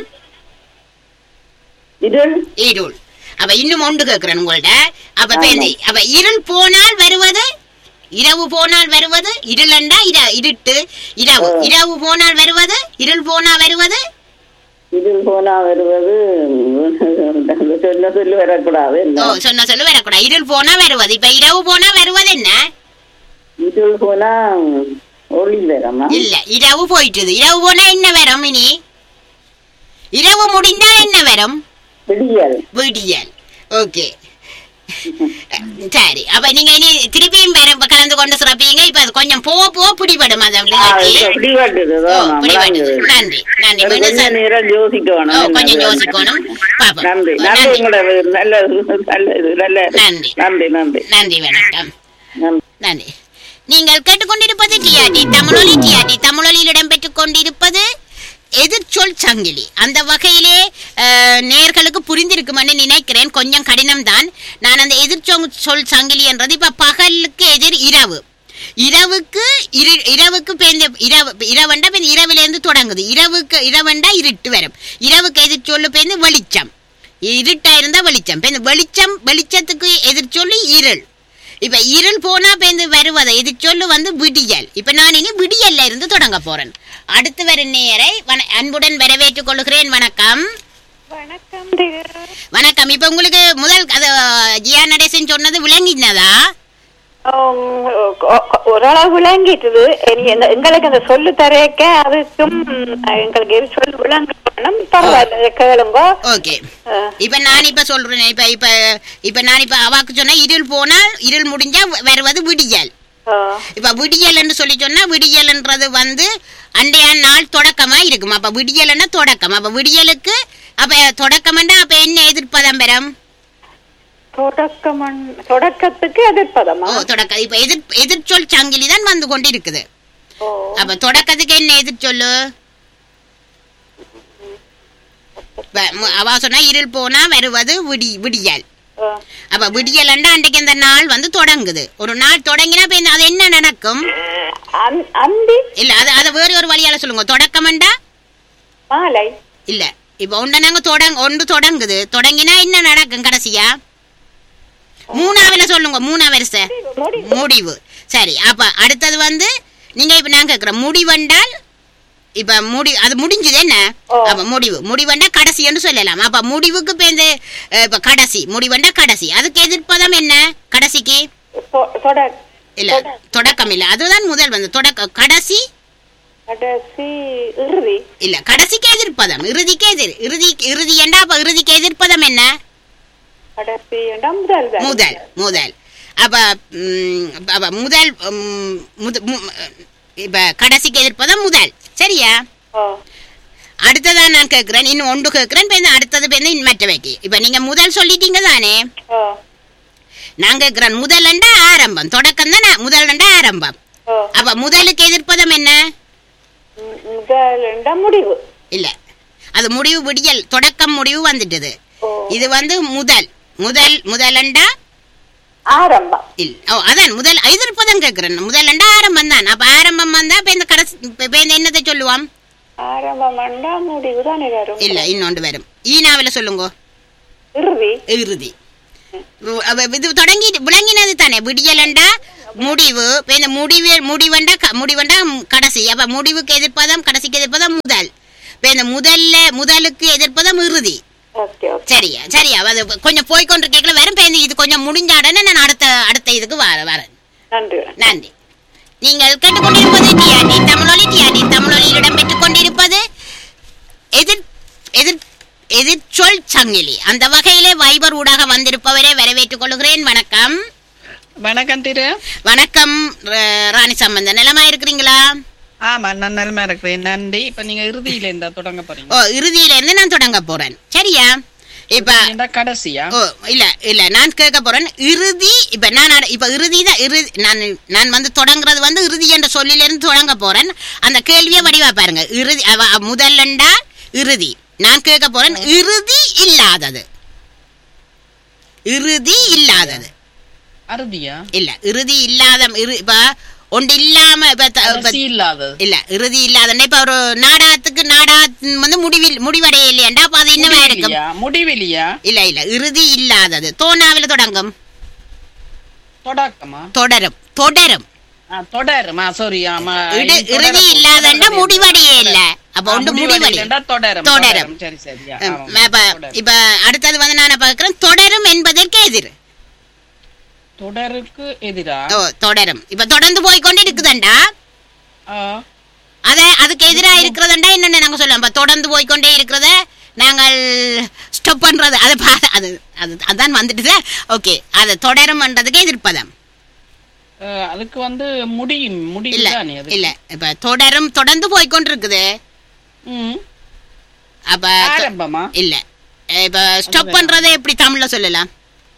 இருள் இருள் அப்ப இன்னும் ஒன்று கேக்குறேன் உங்கள்ட்ட அப்ப ஆமா. பேந்து அப்ப இருள் போனால் வருவது இரவு போனால் வருவது இருளண்டா இர இருட்டு இரவு ஆ. இரவு போனால் வருவது இருள் போனா வருவது இருள் போனா வருவது அந்த சொன்ன சொல்லு வரக்கூடாது ஓ என்ன? சொன்ன சொல்லு வரக்கூடாது இருள் போனா வருவது இப்ப இரவு போனா வருவது என்ன இருள் போனா ஒளி வரமா இல்ல இரவு போயிட்டுது இரவு போனா என்ன வரும் இனி இரவு முடிந்தால் என்ன வரும் விடியல் விடியல் ஓகே சரி அப்ப நீங்க இனி திருப்பியும் வேற கலந்து கொண்டு சிறப்பீங்க இப்ப அது கொஞ்சம் போக போக பிடிபடும் அது ஆ, நிகழ்ச்சி. இப்ப பிடிபட்டுது ஓ, ஆமா, பிடிபடுது. விளங்குது. நன்றி நன்றி ஒரு மீண்டும் கொஞ்ச ச- நேரம் யோசிக்கணும் ஓ, கொஞ்சம் என்னது? யோசிக்கணும் பாப்போம் நன்றி ஓ, நன்றி நன்றி உங்களோட நல்ல நல்ல இது நல்ல நன்றி. நன்றி நன்றி நன்றி வணக்கம் நன்றி நன்றி நீங்கள் கேட்டுக்கொண்டிருப்பது டிஆர்டி தமிழொலி டிஆர்டி தமிழொலியில் இடம்பெற்றுக் கொண்டிருப்பது எதிர்ச்சொல் சங்கிலி அந்த வகையிலே அஹ், நேர்களுக்கு புரிந்திருக்குமென்னு நினைக்கிறேன் கொஞ்சம் கடினம்தான் நான் அந்த எதிர்ச்சொல் சொல் சங்கிலி என்றது இப்ப பகலுக்கு எதிர் இரவு இரவுக்கு இரு இரவுக்கு பேந்த இரவு இரவண்டா பேருந்து இரவுல இருந்து தொடங்குது இரவுக்கு இரவண்டா இருட்டு வரும் இரவுக்கு எதிர் சொல்லு பேருந்து வெளிச்சம் இருட்டா இருந்தா வெளிச்சம் பேருந்து வெளிச்சம் வெளிச்சத்துக்கு எதிர் சொல்லி இருள் இப்ப இருள் போனா பேருந்து வருவதை இது சொல்லு வந்து விடியல் இப்ப நான் இனி விடியல்ல இருந்து தொடங்க போறேன் அடுத்து வரும் நேரை வண- அன்புடன் வரவேற்றுக் கொள்கிறேன் வணக்கம் வணக்கம் வணக்கம் இப்ப உங்களுக்கு முதல் அது ஜியா நடேசன் சொன்னது விளங்கினதா ஓரளவு விளங்கிட்டுது இனி இந்த- எங்களுக்கு அந்த சொல்லு தரையக்க அதுக்கும் எங்களுக்கு எது சொல்லு விளங்கணும் பரவாயில்ல கேளுங்க ஓகே இப்ப நான் இப்ப சொல்றேன் இப்ப இப்ப இப்ப நான் இப்ப அவாக்கு சொன்னா இருள் போனால் இருள் முடிஞ்சா வ- வருவது விடியல் இப்ப விடியல் என்று சொல்லி சொன்னா விடியல்ன்றது வந்து அன்றைய நாள் தொடக்கமா இருக்கும் அப்ப விடியல்னா தொடக்கம் அப்ப விடியலுக்கு அப்ப தொடக்கம்னா அப்ப என்ன எதிர்ப்பதம் பெறும் தொடக்கம் தொடக்கத்துக்கு எதிர்ப்பதமா ஓ தொடக்க இப்ப எதிர் எதிர்ச்சொல் சங்கிலி தான் வந்து கொண்டு இருக்குது அப்ப தொடக்கத்துக்கு என்ன எதிர்ச்சொல்லு இப்ப மு- அவ சொன்னா இருள் போனா வருவது விடி விடியல் அப்ப விடியல்ண்டா அன்றைக்கு அந்த நாள் வந்து தொடங்குது ஒரு நாள் தொடங்கினா இப்ப இந்த- அது என்ன நடக்கும் அந்தி இல்ல அது அது வேற ஒரு வழியால சொல்லுங்க தொடக்கம்ண்டா மாலை இல்ல இப்ப ஒன்று நாங்க தொடங்க ஒன்று தொடங்குது தொடங்கினா என்ன நடக்கும் கடைசியா மூணாவில சொல்லுங்க மூணா வரிசை முடிவு சரி அப்ப அடுத்தது வந்து நீங்க இப்ப நான் கேக்குறேன் முடிவென்றால் இப்ப முடி அது முடிஞ்சது என்ன அப்ப முடிவு முடிவெண்டா கடைசி என்று சொல்லலாம் அப்ப முடிவுக்கு இப்ப இந்த அஹ், இப்ப கடைசி முடிவெண்டா கடைசி அதுக்கு எதிர்ப்பதம் என்ன கடைசிக்கு இல்ல தொடக்கம் இல்ல அதுதான் முதல் வந்து தொடக்க கடைசி கடைசி இறுதி இல்ல கடைசிக்கு எதிர்ப்பதம் இறுதிக்கு எதிர் இறுதி இறுதி என்றா அப்ப இறுதிக்கு எதிர்ப்பதம் என்ன கடைசி என்றால் முதல் தான். முதல் முதல் அப்ப ம், அப்ப முதல் ம், முத- மு- இப்ப கடைசிக்கு எதிர்ப்பதம் முதல் சரியா அடுத்ததா நான் கேக்குறேன் இன்னும் ஒன்று கேக்குறேன் இப்ப இந்த அடுத்தது இப்ப இந்த மற்றவைக்கு இப்ப நீங்க முதல் சொல்லிட்டீங்க தானே நான் கேக்குறேன் முதல்ண்டா ஆரம்பம் தொடக்கம் தானே முதல்ண்டா ஆரம்பம் அப்ப முதலுக்கு எதிர்ப்பதம் என்ன ம், முதல் என்றால் முடிவு இல்ல அது முடிவு விடியல் தொடக்கம் முடிவு வந்துட்டது இது வந்து முதல் முதல் முதலண்டா ஆரம்பம் இல்ல ஓ அதான் முதல் எதிர்ப்பதம் கேக்குறேன் முதலண்டா ஆரம்பம் தான் அப்ப ஆரம்பம் வந்தா இப்ப இந்த கடைசி இப்ப இந்த என்னத்தை சொல்லுவான் ஆரம்பம் என்றால் முடிவு தானே வரும் இல்ல இன்னொன்று வரும் ஈனாவில சொல்லுங்க இறுதி இறுதி உ- அவ இது தொடங்கி விளங்கினது தானே விடியலண்டா முடிவு இப்ப இந்த முடிவு முடிவண்டா க- முடிவண்டா ம், கடைசி அப்ப முடிவுக்கு எதிர்ப்பதம் கடைசிக்கு எதிர்ப்பதம் முதல் இப்ப இந்த முதல்ல முதலுக்கு எதிர்ப்பதம் இறுதி ஓகே சரியா சரியா அது கொஞ்சம் போய்கொண்டிருக்கல வரும் இப்ப இந்த இது கொஞ்சம் முடிஞ்ச உடனே நான் அடுத்த அடுத்த இதுக்கு வர வரேன் நன்றி நன்றி நீங்கள் கேட்டுக்கொண்டிருப்பது டிஆர்டி தமிழொலி டிஆர்டி தமிழொலியில் இடம்பெற்றுக் கொண்டிருப்பது எதிர் எதிர் எதிர்ச்சொல் சங்கிலி அந்த வகையிலே வைபர் ஊடாக வந்திருப்பவரை வரவேற்றுக் கொள்கிறேன் வணக்கம் வணக்கம் திரு வணக்கம் ர- ராணி சம்பந்தன் நிலமா இருக்கிறீங்களா ஆமா நான் நலமா இருக்கிறேன் நன்றி இப்ப நீங்க இறுதியில இந்த தொடங்க போறீங்க ஓ இறுதியில இருந்து நான் தொடங்க போறேன் சரியா இப்ப இந்த கடைசியா ஓ இல்ல இல்ல நான் கேட்க போறேன் இறுதி இப்ப நான் அட- இப்ப இறுதி தான் இறுதி நான் நான் வந்து தொடங்குறது வந்து இறுதி என்ற சொல்லில இருந்து தொடங்க போறேன் அந்த கேள்வியை வடிவா பாருங்க இறுதி அவ- முதல்லண்டா இறுதி நான் கேட்க போறேன் இறுதி இல்லாதது இறுதி இல்லாதது அறுதியா இல்ல இறுதி இல்லாத இரு- இப்ப ஒன்று இல்லாம இப்ப த- இப்ப- கடைசி இல்லாதது இல்ல இறுதி இல்லாத இப்ப ஒரு நாடகத்துக்கு நாடகம் வந்து முடிவில் முடிவடைய இல்லையாண்டா அப்ப அது இன்னும் இருக்கும் முடிவிலியா முடிவிலியா இல்ல இல்ல இறுதி இல்லாதது தோணாவில தொடங்கும் தொடக்கமா தொடரும் தொடரும் ஆ, தொடரும் ஆ சாரி ஆமா இடு- இது இறுதி தொடரும். இல்லாதண்டா முடிவடைய இல்ல அப்ப ஆ, ஒன்று முடிவடை முடிவடை இல்லைண்டா தொடரும் தொடரும் சரி சரியா ம், ஆமா, அப்ப தொடரும். இப்ப அடுத்தது வந்து நான் பார்க்கிறேன் தொடரும் என்பதற்கு எதிர் தொடருக்கு எதிரா ஓ தொடரும் இப்ப தொடர்ந்து போய் கொண்டு இருக்குதண்டா ஆ, அத அதுக்கு எதிரா இருக்கிறதண்டா என்னன்னு நாங்க சொல்லுவோம் இப்ப தொடர்ந்து போய் கொண்டே இருக்கிறத நாங்கள் ஸ்டாப் பண்றது அது பா- அது அது அதான் வந்துட்டுது ஓகே அது தொடரும்ன்றதுக்கு எதிர்ப்பதம் ஆ, அதுக்கு வந்து முடியும் முடிவு இல்ல தானே அது இல்ல இப்ப தொடரும் தொடர்ந்து போய் கொண்டிருக்குது ம். அப்ப தொ- ஆரம்பமா இல்ல இப்ப ஸ்டாப் பண்றதை எப்படி தமிழ்ல சொல்லலாம்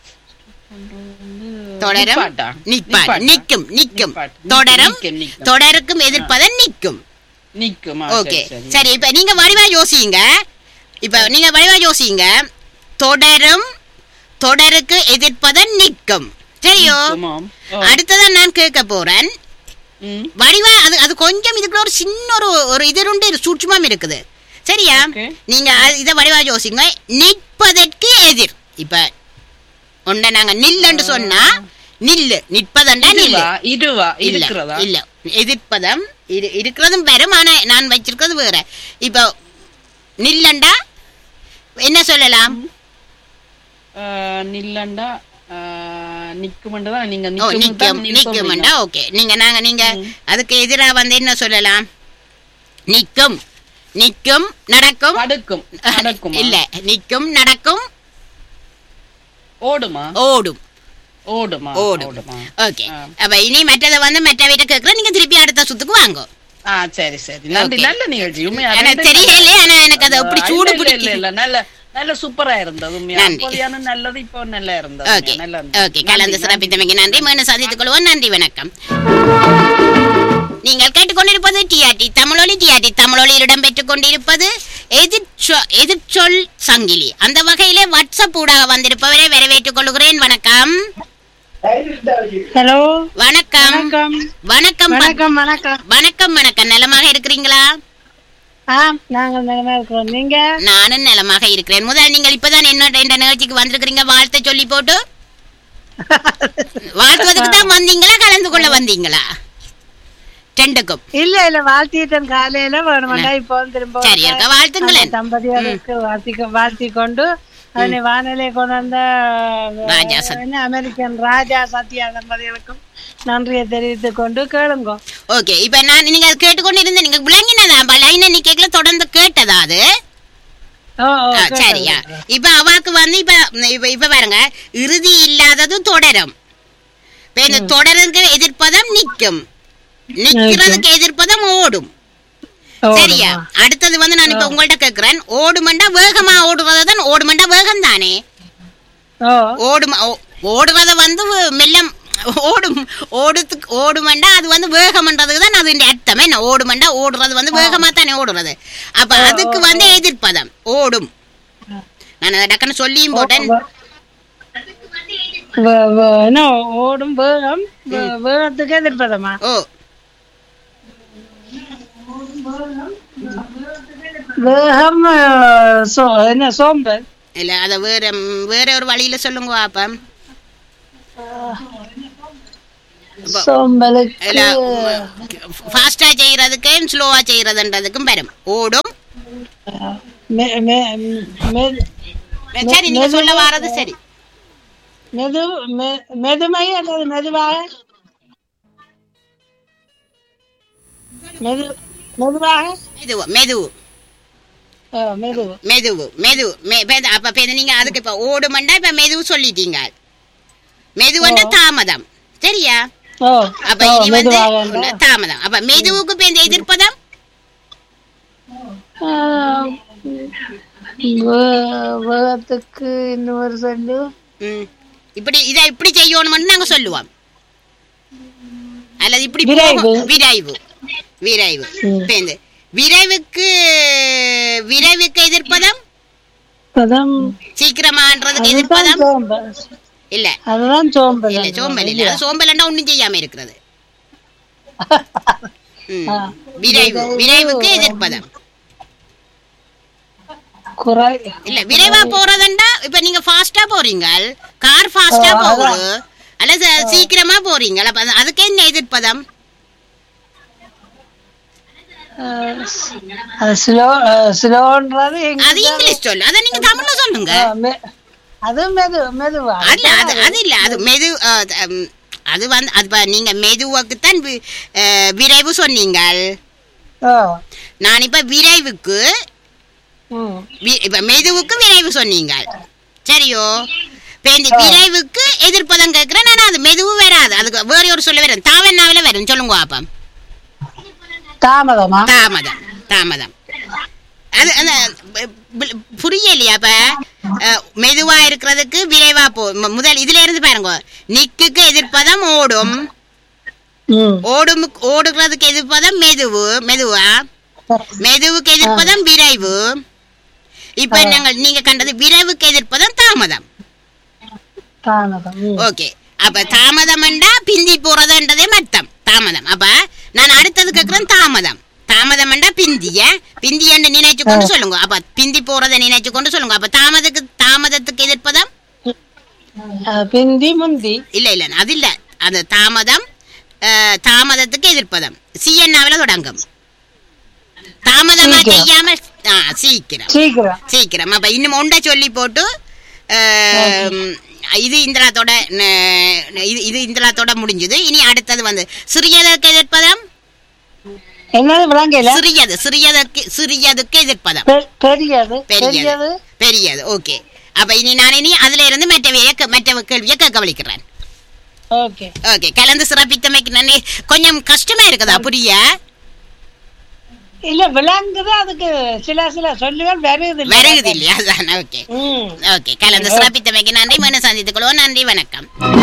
தொடரும் நிப்பாட்டா? நிப்பாட் நிப்பாட்டா? நிக்கும் நிக்கும் நிப்பாட்டு. தொடரும் நிக்கும், நிக்கும். தொடருக்கும் எதிர்ப்பதன் நிக்கும் நிக்குமா ஓகே சரி, சரி. சரி இப்ப நீங்க வடிவா யோசிங்க இப்ப நீங்க வடிவா யோசிங்க தொடரும் தொடருக்கு எதிர்ப்பதன் நிக்கும் சரியோ நிக்குமாம். ஓ. அடுத்ததான் நான் கேட்க போறேன் ம். வடிவா அது அது கொஞ்சம் இதுக்குள்ள ஒரு சின்ன ஒரு ஒரு இது சூட்சமம் இருக்குது சரியா Okay. நீங்க அது- இத வடிவா யோசிங்க நிற்பதற்கு எதிர் இப்ப ஒன்றை நாங்க நில்லுன்னு சொன்னா நில்லு நிற்பதண்டா நில்லு இதுவா இதுவா இல்ல இருக்கிறதா இல்ல எதிர்ப்பதம் இரு- இருக்கிறதும் வரும் ஆனா நான் வச்சிருக்கிறது வேற இப்போ நில்லண்டா என்ன சொல்லலாம் ஆ, நில்லண்டா ஆ, நிக்குமென்று தான் நீங்க ஓ நிக்குமென்று நிக்கும் தான் நீங்க நிக்கும்டா சொல்றீங்க. ஓகே நீங்க நாங்க நீங்க அதுக்கு எதிரா வந்து என்ன சொல்லலாம் நிக்கும் நிக்கும் நடக்கும் படுக்கும் நடக்குமா? இல்ல நிக்கும் நடக்கும் ஓடுமா ஓடும் ஓடுமா ஓடும் ஓடுமா ஓகே ஆ. அப்ப இனி மற்றதை வந்து மற்ற வீட்டை கேட்கறேன் நீங்க திருப்பி அடுத்த சுத்துக்கு வாங்க ஆ சரி சரி நன்றி Okay. நல்ல நிகழ்ச்சி உண்மையா எனக்கு ரெண்டு தெரியல ஆனா எனக்கு அது அப்படி இல்ல, சூடு இல்ல, இல்ல, பிடிக்கும் இல்ல நல்ல நல்ல சூப்பரா இருந்தது உண்மையா நன்றி. அப்போதையான நல்லது இப்போ நல்லா இருந்தது ஓகே உண்மையா, நல்லா இருந்தது. ஓகே கலந்து நன்றி, சிறப்பித்தமைக்கு நன்றி மீண்டும் சந்தித்துக் கொள்வோம் நன்றி வணக்கம் நீங்கள் கேட்டுக்கொண்டிருப்பது டிஆர்டி தமிழொலி டிஆர்டி தமிழொலியில் இடம்பெற்றுக் கொண்டிருப்பது எதிர்ச்சொ எதிர்ச்சொல் சங்கிலி அந்த வகையிலே வாட்ஸ்அப் ஊடாக வந்திருப்பவரை வரவேற்றுக் கொள்கிறேன் வணக்கம் ஹலோ வணக்கம் வணக்கம் வணக்கம் ப- வணக்கம் வணக்கம் வணக்கம் வணக்கம் நலமாக இருக்கிறீங்களா ஆ நாங்கள் நிலமா இருக்கிறோம் நீங்க நானும் நலமாக இருக்கிறேன் முதல் நீங்கள் இப்பதான் என்ன இந்த நிகழ்ச்சிக்கு வந்திருக்கிறீங்க வாழ்த்தை சொல்லி போட்டு வாழ்த்துவதற்கு தான் வந்தீங்களா கலந்து கொள்ள வந்தீங்களா ரெண்டுக்கும் இல்ல இல்ல வாழ்த்திட்டேன் காலையில வேணுமெண்டா இப்போ வந்து திரும்ப சரி, இருக்க வாழ்த்துங்களேன். அந்த தம்பதியருக்கு வாழ்த்தி வாழ்த்தி கொண்டு அதனை வானிலை கொண்டு வந்த ராஜா சத்- என்ன, அமெரிக்கன் ராஜா சத்யா தம்பதிகளுக்கும் நன்றியை தெரிவித்துக் கொண்டு கேளுங்க ஓகே இப்ப நான் நீங்க அதை கேட்டுக்கொண்டு இருந்த நீங்க விளங்கினதா லைன் நிக்கல தொடர்ந்து கேட்டதா அது ஓ ஓ, ஆ, கேட்டேன், சரியா கேட்டேன். இப்ப அவாக்கு வந்து இப்ப இப்ப இப்ப பாருங்க இறுதி இல்லாததும் தொடரும் இப்ப இந்த தொடருக்கு எதிர்ப்பதம் நிக்கும் நிக்கிறதுக்கு எதிர்ப்பதம் ஓடும் சரியா அடுத்தது வந்து நான் இப்ப உங்கள்ட்ட கேக்குறேன் ஓடுமண்டா வேகமா ஓடுறது தான் ஓடுமண்டா வேகம் தானே ஓ ஓடும் ஓ- ஓடுறத வந்து மெல்லம் ஓடும் ஓடுறதுக்கு ஓடுமண்டா அது வந்து வேகம்ன்றதுக்கு தான் அது அர்த்தம் என்ன ஓடுமண்டா ஓடுறது வந்து வேகமா தானே ஓடுறது அப்ப அதுக்கு வந்து எதிர்ப்பதம் ஓடும் நான் அதை டக்குன்னு சொல்லியும் போட்டேன் வே- வே- என்ன ஓடும் வேகம் வே- வேகத்துக்கு எதிர்ப்பதமா ஓ வேகம் அஹ், சோ- என்ன சோம்பல் இல்ல அத வேற வேற ஒரு வழியில சொல்லுங்க அப்ப சோம்பலுக்கு இல்ல ஃபாஸ்டா செய்யறதுக்கும் ஸ்லோவா செய்யறதுன்றதுக்கும் பெரும் ஓடும் மெ- மெ- மெ- சரி நீங்க சொல்ல வாரது சரி மெது மெ- மெதுமை அல்லது மெதுவாக மெது மெதுவாக மெதுவு மெதுவு ஆ, மெது மெதுவு மெது மெ- பெத- அப்ப பெத நீங்க அதுக்கு இப்ப ஓடுமண்டா இப்ப மெதுவு சொல்லிட்டீங்க மெதுவண்ட தாமதம் சரியா ஓ அப்ப ஓ, இனி வந்து மெதுவாக தாமதம் அப்ப மெதுவுக்கு இப்ப இந்த எதிர்ப்பதம் ஆ, வே- வேகத்துக்கு இன்னொரு சொல்லு ம். இப்படி இதை இப்படி செய்யணும்னு நாங்க சொல்லுவோம் அல்லது இப்படி விரைவு. போகும். விரைவு விரைவு ம். இப்ப இந்த விரைவுக்கு விரைவுக்கு எதிர்ப்பதம் பதம் சீக்கிரமான்றதுக்கு அதுதான் எதிர்ப்பதம் சோம்பல் இல்ல அதுதான் சோம்பல் இல்ல சோம்பல் இல்ல அது சோம்பல்ண்டா ஒண்ணும் செய்யாம இருக்கிறது ம். ஆ. விரைவு விரைவுக்கு எதிர்ப்பதம் குறை இல்ல விரைவா போறதுண்டா இப்ப நீங்க ஃபாஸ்டா போறீங்க கார் ஃபாஸ்டா ஆ, அதான். போகுது அல்லது சீக்கிரமா போறீங்க அப்ப அது- அதுக்கு என்ன எதிர்ப்பதம் அஹ், அது ஸ்லோ ஸ்லோன்றது அது இங்கிலீஷ் சொல்லு அதை நீங்க தமிழ்ல சொல்லுங்க அது மெது மெதுவா அல்ல அது அது இல்ல அது மெது அஹ், உம், அது வந்து அது பா- நீங்க மெதுவுக்குத்தான் வி- அஹ், விரைவு சொன்னீங்க ஓ நான் இப்ப விரைவுக்கு ம் வி- இப்ப மெதுவுக்கு விரைவு சொன்னீங்க சரியோ இப்ப இந்த விரைவுக்கு எதிர்ப்பதம் கேட்கிறேன் நான் அது மெதுவு வராது அதுக்கு வேற ஒரு சொல்ல வரும் தாவன்னாவில வரும் சொல்லுங்க அப்ப தாமதமா தாமதம் தாமதம் அது அந்த ப- ப- புரியலையா அப்ப அஹ், மெதுவா இருக்கிறதுக்கு விரைவா போ மு- முதல் இதுல இருந்து பாருங்க நிக்குக்கு எதிர்ப்பதம் ஓடும் ம் ஓடும் ஓடுகிறதுக்கு எதிர்ப்பதம் மெதுவு மெதுவா மெதுவுக்கு எதிர்ப்பதம் விரைவு இப்ப நாங்கள் நீங்க கண்டது விரைவுக்கு எதிர்ப்பதம் தாமதம் தாமதம் ம். ஓகே அப்ப தாமதம்ண்டா பிந்தி போறதுன்றதே மத்தம் தாமதம் அப்ப நான் அடுத்தது கேக்குறேன் தாமதம் தாமதம்ண்டா பிந்திய பிந்தியன்னு நினைச்சு கொண்டு சொல்லுங்க அப்ப பிந்தி போறதை நினைச்சு கொண்டு சொல்லுங்க அப்ப தாமதத்துக்கு தாமதத்துக்கு எதிர்ப்பதம் அஹ், பிந்தி முந்தி இல்ல இல்ல அது இல்ல அந்த தாமதம் அஹ், தாமதத்துக்கு எதிர்ப்பதம் சிஎன்னாவில தொடங்கும் தாமதமா சீக்கிரம். செய்யாம ஆ, சீக்கிரம் சீக்கிரம் சீக்கிரம் அப்ப இன்னும் ஒன்றை சொல்லி போட்டு அஹ், இது இந்திராத்தோட ந- இது இது இந்திராத்தோட முடிஞ்சது இனி அடுத்தது வந்து சிறியதற்கு எதிர்ப்பதம் என்னது விளங்கல சிறியது சிறியதற்கு சிறியதுக்கு எதிர்ப்பதம் பெ- பெரியது பெரியது பெரியது பெரியது ஓகே அப்ப இனி நான் இனி அதுல இருந்து மற்றவைய கே- மற்ற கேள்வியை கேட்க வலிக்கிறேன் ஓகே ஓகே கலந்து சிறப்பித்தமைக்கு நன்றி கொஞ்சம் கஷ்டமா இருக்குதா புரிய இல்ல விளங்குது அதுக்கு சில சில சொல்லுகள் வருது இல்ல. வருகுது இல்லையா அதான் ஓகே ம். ஓகே கலந்து சிறப்பித்தமைக்கு நன்றி மீண்டும் சந்தித்துக் கொள்வோம் நன்றி வணக்கம்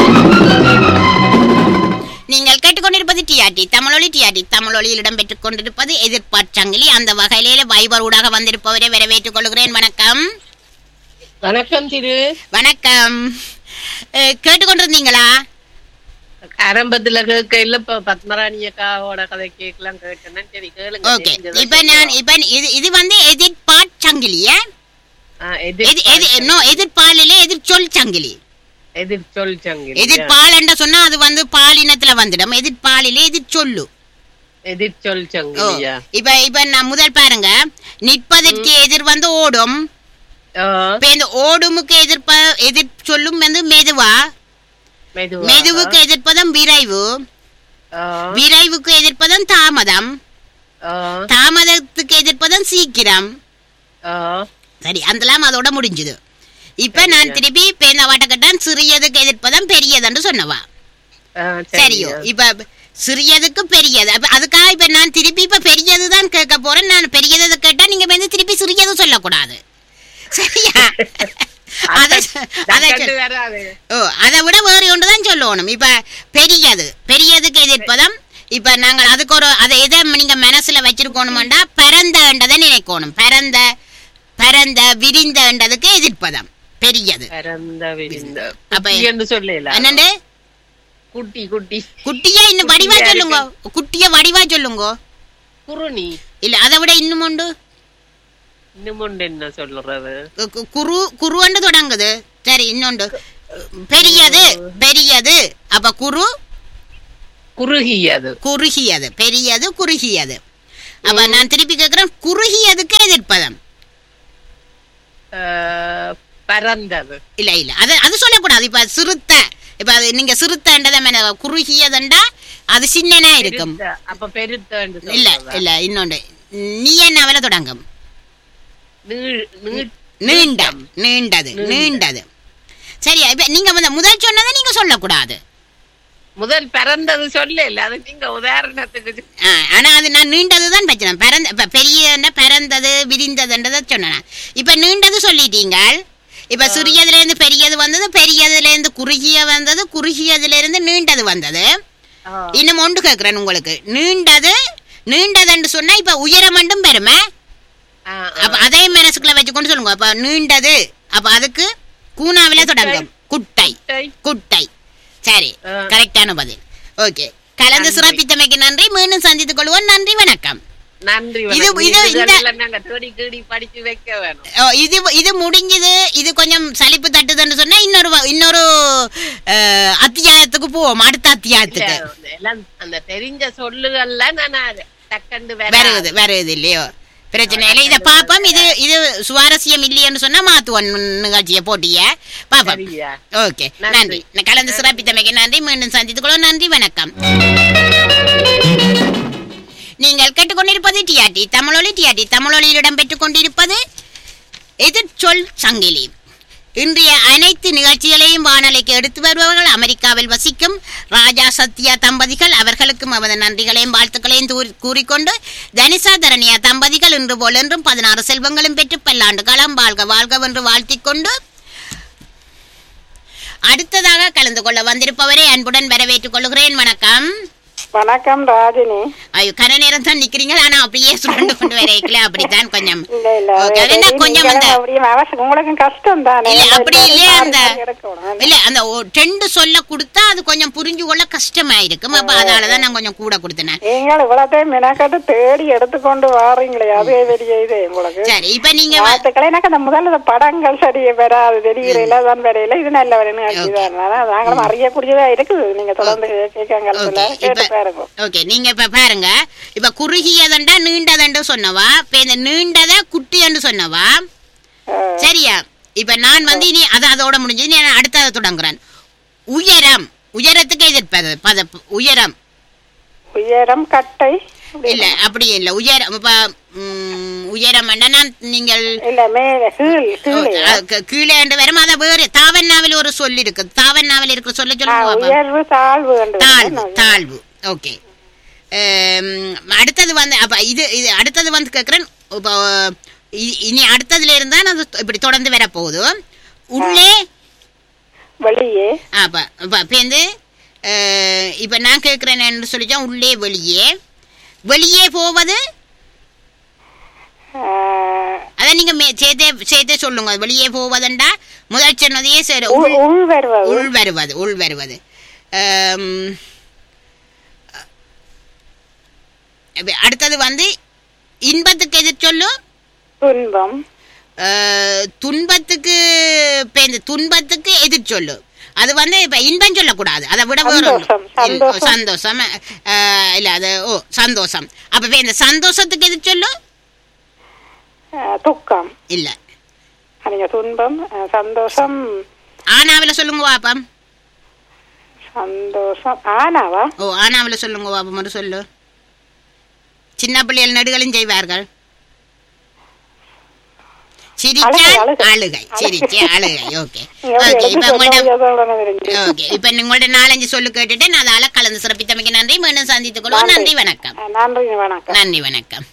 நீங்கள் கேட்டுக்கொண்டிருப்பது டிஆர்டி தமிழொலி டிஆர்டி தமிழொலியில் இடம்பெற்றுக் கொண்டிருப்பது எதிர்பார்ச்சங்கிலி அந்த வகையிலே வைபர் ஊடாக வந்திருப்பவரை வரவேற்றுக் கொள்கிறேன் வணக்கம் வணக்கம் திரு வணக்கம் அஹ், கேட்டுக்கொண்டிருந்தீங்களா ஆரம்பத்துல கேட்க இல்ல இப்ப பத்மராணி அக்காவோட கதை கேட்கலாம் கேட்டேன்னா சரி கேளுங்க ஓகே தெரிஞ்சதை இப்ப நான் இப்ப இது இது வந்து எதிர்பார்ச்சங்கிலியா ஆ, எது எது நோ எதிர்பாலிலே எதிர்ச்சொல் சங்கிலி எதிர்ச்சொல் சங்கிலி எதிர்பால் என்று சொன்னா அது வந்து பாலினத்துல வந்துடும் எதிர்பாலிலே எதிர்ச்சொல்லு எதிர்ச்சொல் ஓ, சங்கிலியா இப்ப இப்ப நான் முதல் பாருங்க நிற்பதற்கு எதிர் வந்து ஓடும் இப்ப இந்த ஓடுமுக்கு எதிர்ப்ப எதிர் சொல்லும் வந்து மெதுவா மெதுவா மெதுவுக்கு எதிர்ப்பதம் விரைவு விரைவுக்கு எதிர்ப்பதம் தாமதம் தாமதத்துக்கு எதிர்ப்பதம் சீக்கிரம் சரி அதெல்லாம் அதோட முடிஞ்சது இப்ப நான் திருப்பி பேந்த வாட்டக்கட்டான் சிறியதுக்கு எதிர்ப்பதம் பெரியதுன்னு சொன்னவா சரியோ இப்ப சிறியதுக்கு பெரியது அப்ப அதுக்காக இப்ப நான் திருப்பி இப்ப பெரியதுதான் கேட்க போறேன் நான் பெரியது கேட்டா நீங்க வந்து திருப்பி சிறியது சொல்லக்கூடாது சரியா அத அத சொல்- வராது ஓ அதை விட வேறு ஒன்றுதான் சொல்லணும் இப்ப பெரியது பெரியதுக்கு எதிர்ப்பதம் இப்ப நாங்கள் அதுக்கு ஒரு அதை எதை நீங்க மனசுல வச்சிருக்கணுமாண்டா பரந்தன்றதை நினைக்கணும் பரந்த பரந்த விரிந்தன்றதுக்கு எதிர்ப்பதம் பெரியது பரந்த விரிந்த அப்ப குட்டி என்று சொல்லல என்னண்டு குட்டி குட்டி குட்டியா இன்னும் வடிவா குட்டியா சொல்லுங்க குட்டிய வடிவா சொல்லுங்க குருணி இல்ல அதை விட இன்னும் உண்டு இன்னும் ஒன்று என்ன சொல்றது கு- கு- குரு குருன்னு தொடங்குது சரி இன்னொன்று பெரியது பெரியது அப்ப குரு குறுகியது குறுகியது பெரியது குறுகியது அப்ப நான் திருப்பி கேக்குறேன் குறுகியதுக்கு எதிர்ப்பதம் அஹ், பரந்தது இல்ல இல்ல அது அது சொல்லக்கூடாது இப்ப சிறுத்த இப்ப அது நீங்க சிறுத்தன்றதை மேல குறுகியதுண்டா அது சின்னனா இருக்கும் பெருத்த. அப்ப பெருத்த இல்ல இல்ல இன்னொன்று நீ என்ன தொடங்கும் நீண்ட நீண்டது நீண்டது சரியா இப்ப நீங்க வந்து முதல் சொன்னதை நீங்க சொல்லக்கூடாது முதல் பிறந்தது சொல்ல இல்ல அது நீங்க உதாரணத்துக்கு சொ- ஆ, ஆனா அது நான் நீண்டது தான் பிரச்சனை பிறந்த இப்ப பெரிய பிறந்தது விரிந்ததுன்றதை சொன்னேன் இப்ப நீண்டது சொல்லிட்டீங்க இப்ப சிறியதுல இருந்து பெரியது வந்தது பெரியதுல இருந்து குறுகிய வந்தது குறுகியதுல இருந்து நீண்டது வந்தது இன்னும் ஒன்று கேட்கிறேன் உங்களுக்கு நீண்டது நீண்டதுன்னு சொன்னா இப்ப உயரம் மட்டும் பெருமை அப்ப அதே மனசுக்குள்ள வச்சுக்கொண்டு சொல்லுங்க அப்ப நீண்டது அப்ப அதுக்கு கூனாவில தொடங்கும் குட்டை குட்டை சரி கரெக்டான பதில் ஓகே கலந்து சிறப்பித்தமைக்கு நன்றி மீண்டும் சந்தித்துக் கொள்வோம் நன்றி வணக்கம் நன்றி இது- வணக்கம். இது- இந்த- இதுகளெல்லாம் நாங்க தேடி தேடி படிச்சு வைக்க வேணும் ஓ, இது இது முடிஞ்சது இது கொஞ்சம் சலிப்பு தட்டுதுன்னு சொன்னா இன்னொரு வ- இன்னொரு அஹ், அத்தியாயத்துக்கு போவோம் அடுத்த அத்தியாயத்துக்கு இல்ல, எல்லாம் அந்த தெரிஞ்ச சொல்லுகள்ல நான் டக்கண்டு வருது வருது இல்லையோ பிரச்சனை இல்லை இதை பாப்போம் இது இது சுவாரஸ்யம் இல்லையன்னு சொன்னா மாத்துவோம் நிகழ்ச்சியை போட்டிய பாப்போம் சரியா. ஓகே நன்றி நான் கலந்து சிறப்பித்தமைக்கு நன்றி மீண்டும் சந்தித்துக் கொள்வோம் நன்றி வணக்கம் நீங்கள் கேட்டுக்கொண்டிருப்பது டிஆர்டி தமிழொலி டிஆர்டி தமிழொலியில் இடம்பெற்றுக் கொண்டிருப்பது எதிர்ச்சொல் சங்கிலி இன்றைய அனைத்து நிகழ்ச்சிகளையும் வானொலிக்கு எடுத்து வருபவர்கள் அமெரிக்காவில் வசிக்கும் ராஜா சத்யா தம்பதிகள் அவர்களுக்கும் அவரது நன்றிகளையும் வாழ்த்துக்களையும் தூரி- கூறிக்கொண்டு தனிசா தரணியா தம்பதிகள் இன்று போல் என்றும் பதினாறு செல்வங்களும் பெற்று பல்லாண்டு காலம் வாழ்க வாழ்கவென்று வாழ்த்திக் கொண்டு அடுத்ததாக கலந்து கொள்ள வந்திருப்பவரை அன்புடன் வரவேற்றுக் கொள்கிறேன் வணக்கம் வணக்கம் ராஜினி ஐயோ கர நேரம் தான் நிக்கிறீங்க ஆனா அப்படியே சுரண்டு கொண்டு வரைக்கல அப்படித்தான் கொஞ்சம் இல்ல இல்ல Okay, அது என்ன கொஞ்சம் அந்த அப்படியும் அவசியம் உங்களுக்கும் கஷ்டம் தானே இல்ல அப்படி இல்லையே அந்த எடுக்கணும். இல்ல அந்த ஒ- ரெண்டு சொல்ல கொடுத்தா அது கொஞ்சம் புரிஞ்சு கொள்ள கஷ்டமா இருக்கும் அப்ப அதனாலதான் நான் கொஞ்சம் கூட கொடுத்தேன் நீங்கள் இவ்வளத்தையும் மெனக்கட்டு தேடி எடுத்துக்கொண்டு வாரீங்களே அதே பெரிய இது உங்களுக்கு சரி இப்ப நீங்க வ- வாழ்த்துக்களை எனக்கு அந்த முதல்ல இந்த படங்கள் சரி வராது தெரியல தான் வரையில இது நல்ல வரணும் ஆக்கிதான் நாங்களும் அறியக்கூடியதா இருக்குது நீங்க தொடர்ந்து கேட்காங்க கேட்டு பாருங்க ஓகே நீங்க இப்ப பாருங்க இப்ப குறுகியதண்டா நீண்டதண்டு சொன்னவா இப்ப இந்த நீண்டத குட்டியண்டு சொன்னவா சரியா இப்ப நான் வந்து இனி அது அதோட முடிஞ்சது நீ நான் அடுத்ததை தொடங்குறேன் உயரம் உயரத்துக்கு எதிர்ப்பது பத உயரம் உயரம் கட்டை இல்ல அப்படி இல்ல உயரம் இப்ப ம், உயரம் வேண்டாம் நான் நீங்கள் இல்ல மேல கீழ் கீழே அஹ், க- கீழே என்று வரும் அத வேறு தாவன்னாவில் ஒரு சொல் இருக்கு தாவன்னாவில் இருக்கிற சொல்ல சொல்லுங்க பாப்போம். உயர்வு தாழ்வு என்று தாழ்வு தாழ்வு ஓகே அடுத்தது வந்து அப்ப இது இது அடுத்தது வந்து கேக்குறேன் இப்போ இ- இனி அடுத்ததுல இருந்தா நான் அது இப்படி தொடர்ந்து வர போகுது உள்ளே வெளியே அப்ப அப்ப இப்ப வந்து அஹ், இப்ப நான் கேக்குறேன் என்று சொல்லிச்சா உள்ளே வெளியே வெளியே போவது அத நீங்க மே- சேர்த்தே சேர்த்தே சொல்லுங்க வெளியே போவதுண்டா முதல் சொன்னதையே சரி உள் உள் வருவது உள் வருவது உள் வருவது ஆம், அப்ப அடுத்தது வந்து இன்பத்துக்கு எதிர் சொல்லு துன்பம் அஹ், துன்பத்துக்கு இப்ப இந்த துன்பத்துக்கு எதிர் சொல்லு அது வந்து இப்ப இன்பம் சொல்லக்கூடாது அதை விட வேற ஒண்ணு. சந்தோஷம், இல்ல, சந்தோஷம். சந்தோஷம் அஹ், இல்ல அது ஓ சந்தோஷம் அப்ப இப்ப இந்த சந்தோஷத்துக்கு எதிர் சொல்லு அஹ், துக்கம் இல்ல நீங்க துன்பம் அஹ், சந்தோஷம் ஆனாவில சொல்லுங்க பாப்பம் சந்தோஷம் ஆனாவா ஓ ஆனாவில சொல்லுங்க பாப்பம் மட்டும் சொல்லு சின்ன பிள்ளைகள் நடுகளும் செய்வார்கள் சிரிச்சால் அழுகை, அழுகை சிரிச்சு அழுகை ஓகே நீங்க ஓகே எடுத்து இப்ப உங்கள்ட்ட சொன்னது தெரிஞ்சு. ஓகே இப்ப உங்கள்ட்ட நாலஞ்சு சொல்லு கேட்டுட்டு நான் அதால கலந்து சிறப்பித்தமைக்கு நன்றி மீண்டும் சந்தித்துக் கொள்வோம் நன்றி வணக்கம் அஹ், நன்றி வணக்கம் நன்றி வணக்கம்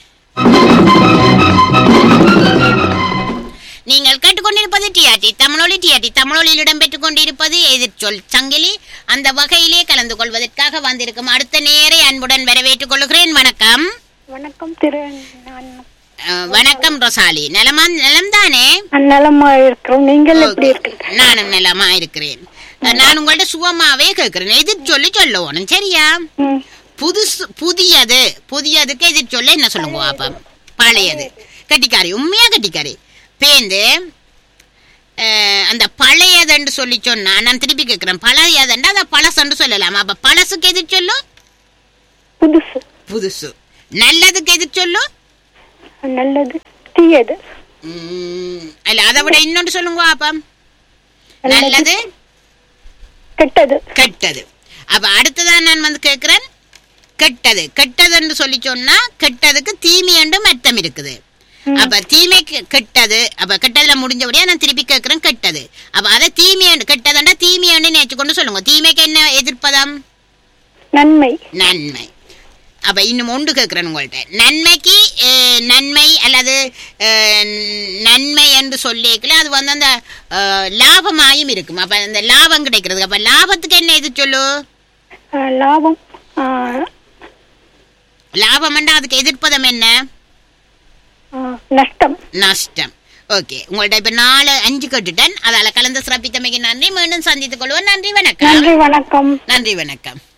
நீங்கள் கேட்டுக்கொண்டிருப்பது டிஆர்டி தமிழொலி டிஆர்டி தமிழொலியில் இடம்பெற்றுக் கொண்டிருப்பது எதிர்ச்சொல் சங்கிலி அந்த வகையிலே கலந்து கொள்வதற்காக வந்திருக்கும் அடுத்த நேரை அன்புடன் வரவேற்றுக் கொள்கிறேன் வணக்கம் வணக்கம் திரு நான் அஹ், வணக்கம் ரொசாலி நலமா நலம் தானே நலமா இருக்கிறோம் நீங்கள் எப்படி இருக்கீங்க நானும் நலமா இருக்கிறேன் அஹ், நான் உங்கள்ட்ட சுகமாவே கேட்கிறேன் எதிர்ச்சொல்லி சொல்லணும் சரியா புதுசு புதியது புதியதுக்கு எதிர் சொல்ல என்ன சொல்லுங்க பாப்பா பழையது கட்டிக்காரி உண்மையா கட்டிக்காரி பேந்து அஹ், அந்த பழையதுன்னு சொல்லி சொன்னா நான் திருப்பி கேட்கிறேன் பழையதுண்டா அதை பழசுன்னு சொல்லலாம் அப்ப பழசுக்கு எதிர் சொல்லு புதுசு புதுசு நல்லதுக்கு எதிர் சொல்லு நல்லது தீயது உம், இல்ல அதை விட இன்னொன்று சொல்லுங்க பாப்பா நல்லது கெட்டது கெட்டது அப்ப அடுத்ததான் நான் வந்து கேட்கிறேன் கெட்டது கெட்டதுன்னு சொல்லி சொன்னா கெட்டதுக்கு தீமை என்று அர்த்தம் இருக்குது அப்ப தீமைக்கு கெட்டது அப்ப கெட்டதுல முடிஞ்சபடியா நான் திருப்பி கேட்கிறேன் கெட்டது அப்ப அதை தீமையாண்டு கெட்டதுண்டா தீமையாண்டு நினைச்சு கொண்டு சொல்லுங்க தீமைக்கு என்ன எதிர்ப்பதம் நன்மை நன்மை அப்ப இன்னும் ஒன்று கேட்கிறேன் உங்கள்ட்ட நன்மைக்கு அஹ், நன்மை அல்லது அஹ், நன்மை என்று சொல்லிக்கல அது வந்து அந்த அஹ், லாபமாயும் இருக்கும் அப்ப அந்த லாபம் கிடைக்கிறது அப்ப லாபத்துக்கு என்ன இது சொல்லு அஹ், லாபம் அஹ், லாபம் அதுக்கு எதிர்ப்பதம் என்ன அஹ், நஷ்டம் நஷ்டம் ஓகே உங்கள்ட்ட இப்ப நாலு அஞ்சு கேட்டுட்டேன் அதால கலந்து சிறப்பித்தமைக்கு நன்றி மீண்டும் சந்தித்துக் கொள்வோம் நன்றி வணக்கம் நன்றி வணக்கம் நன்றி வணக்கம்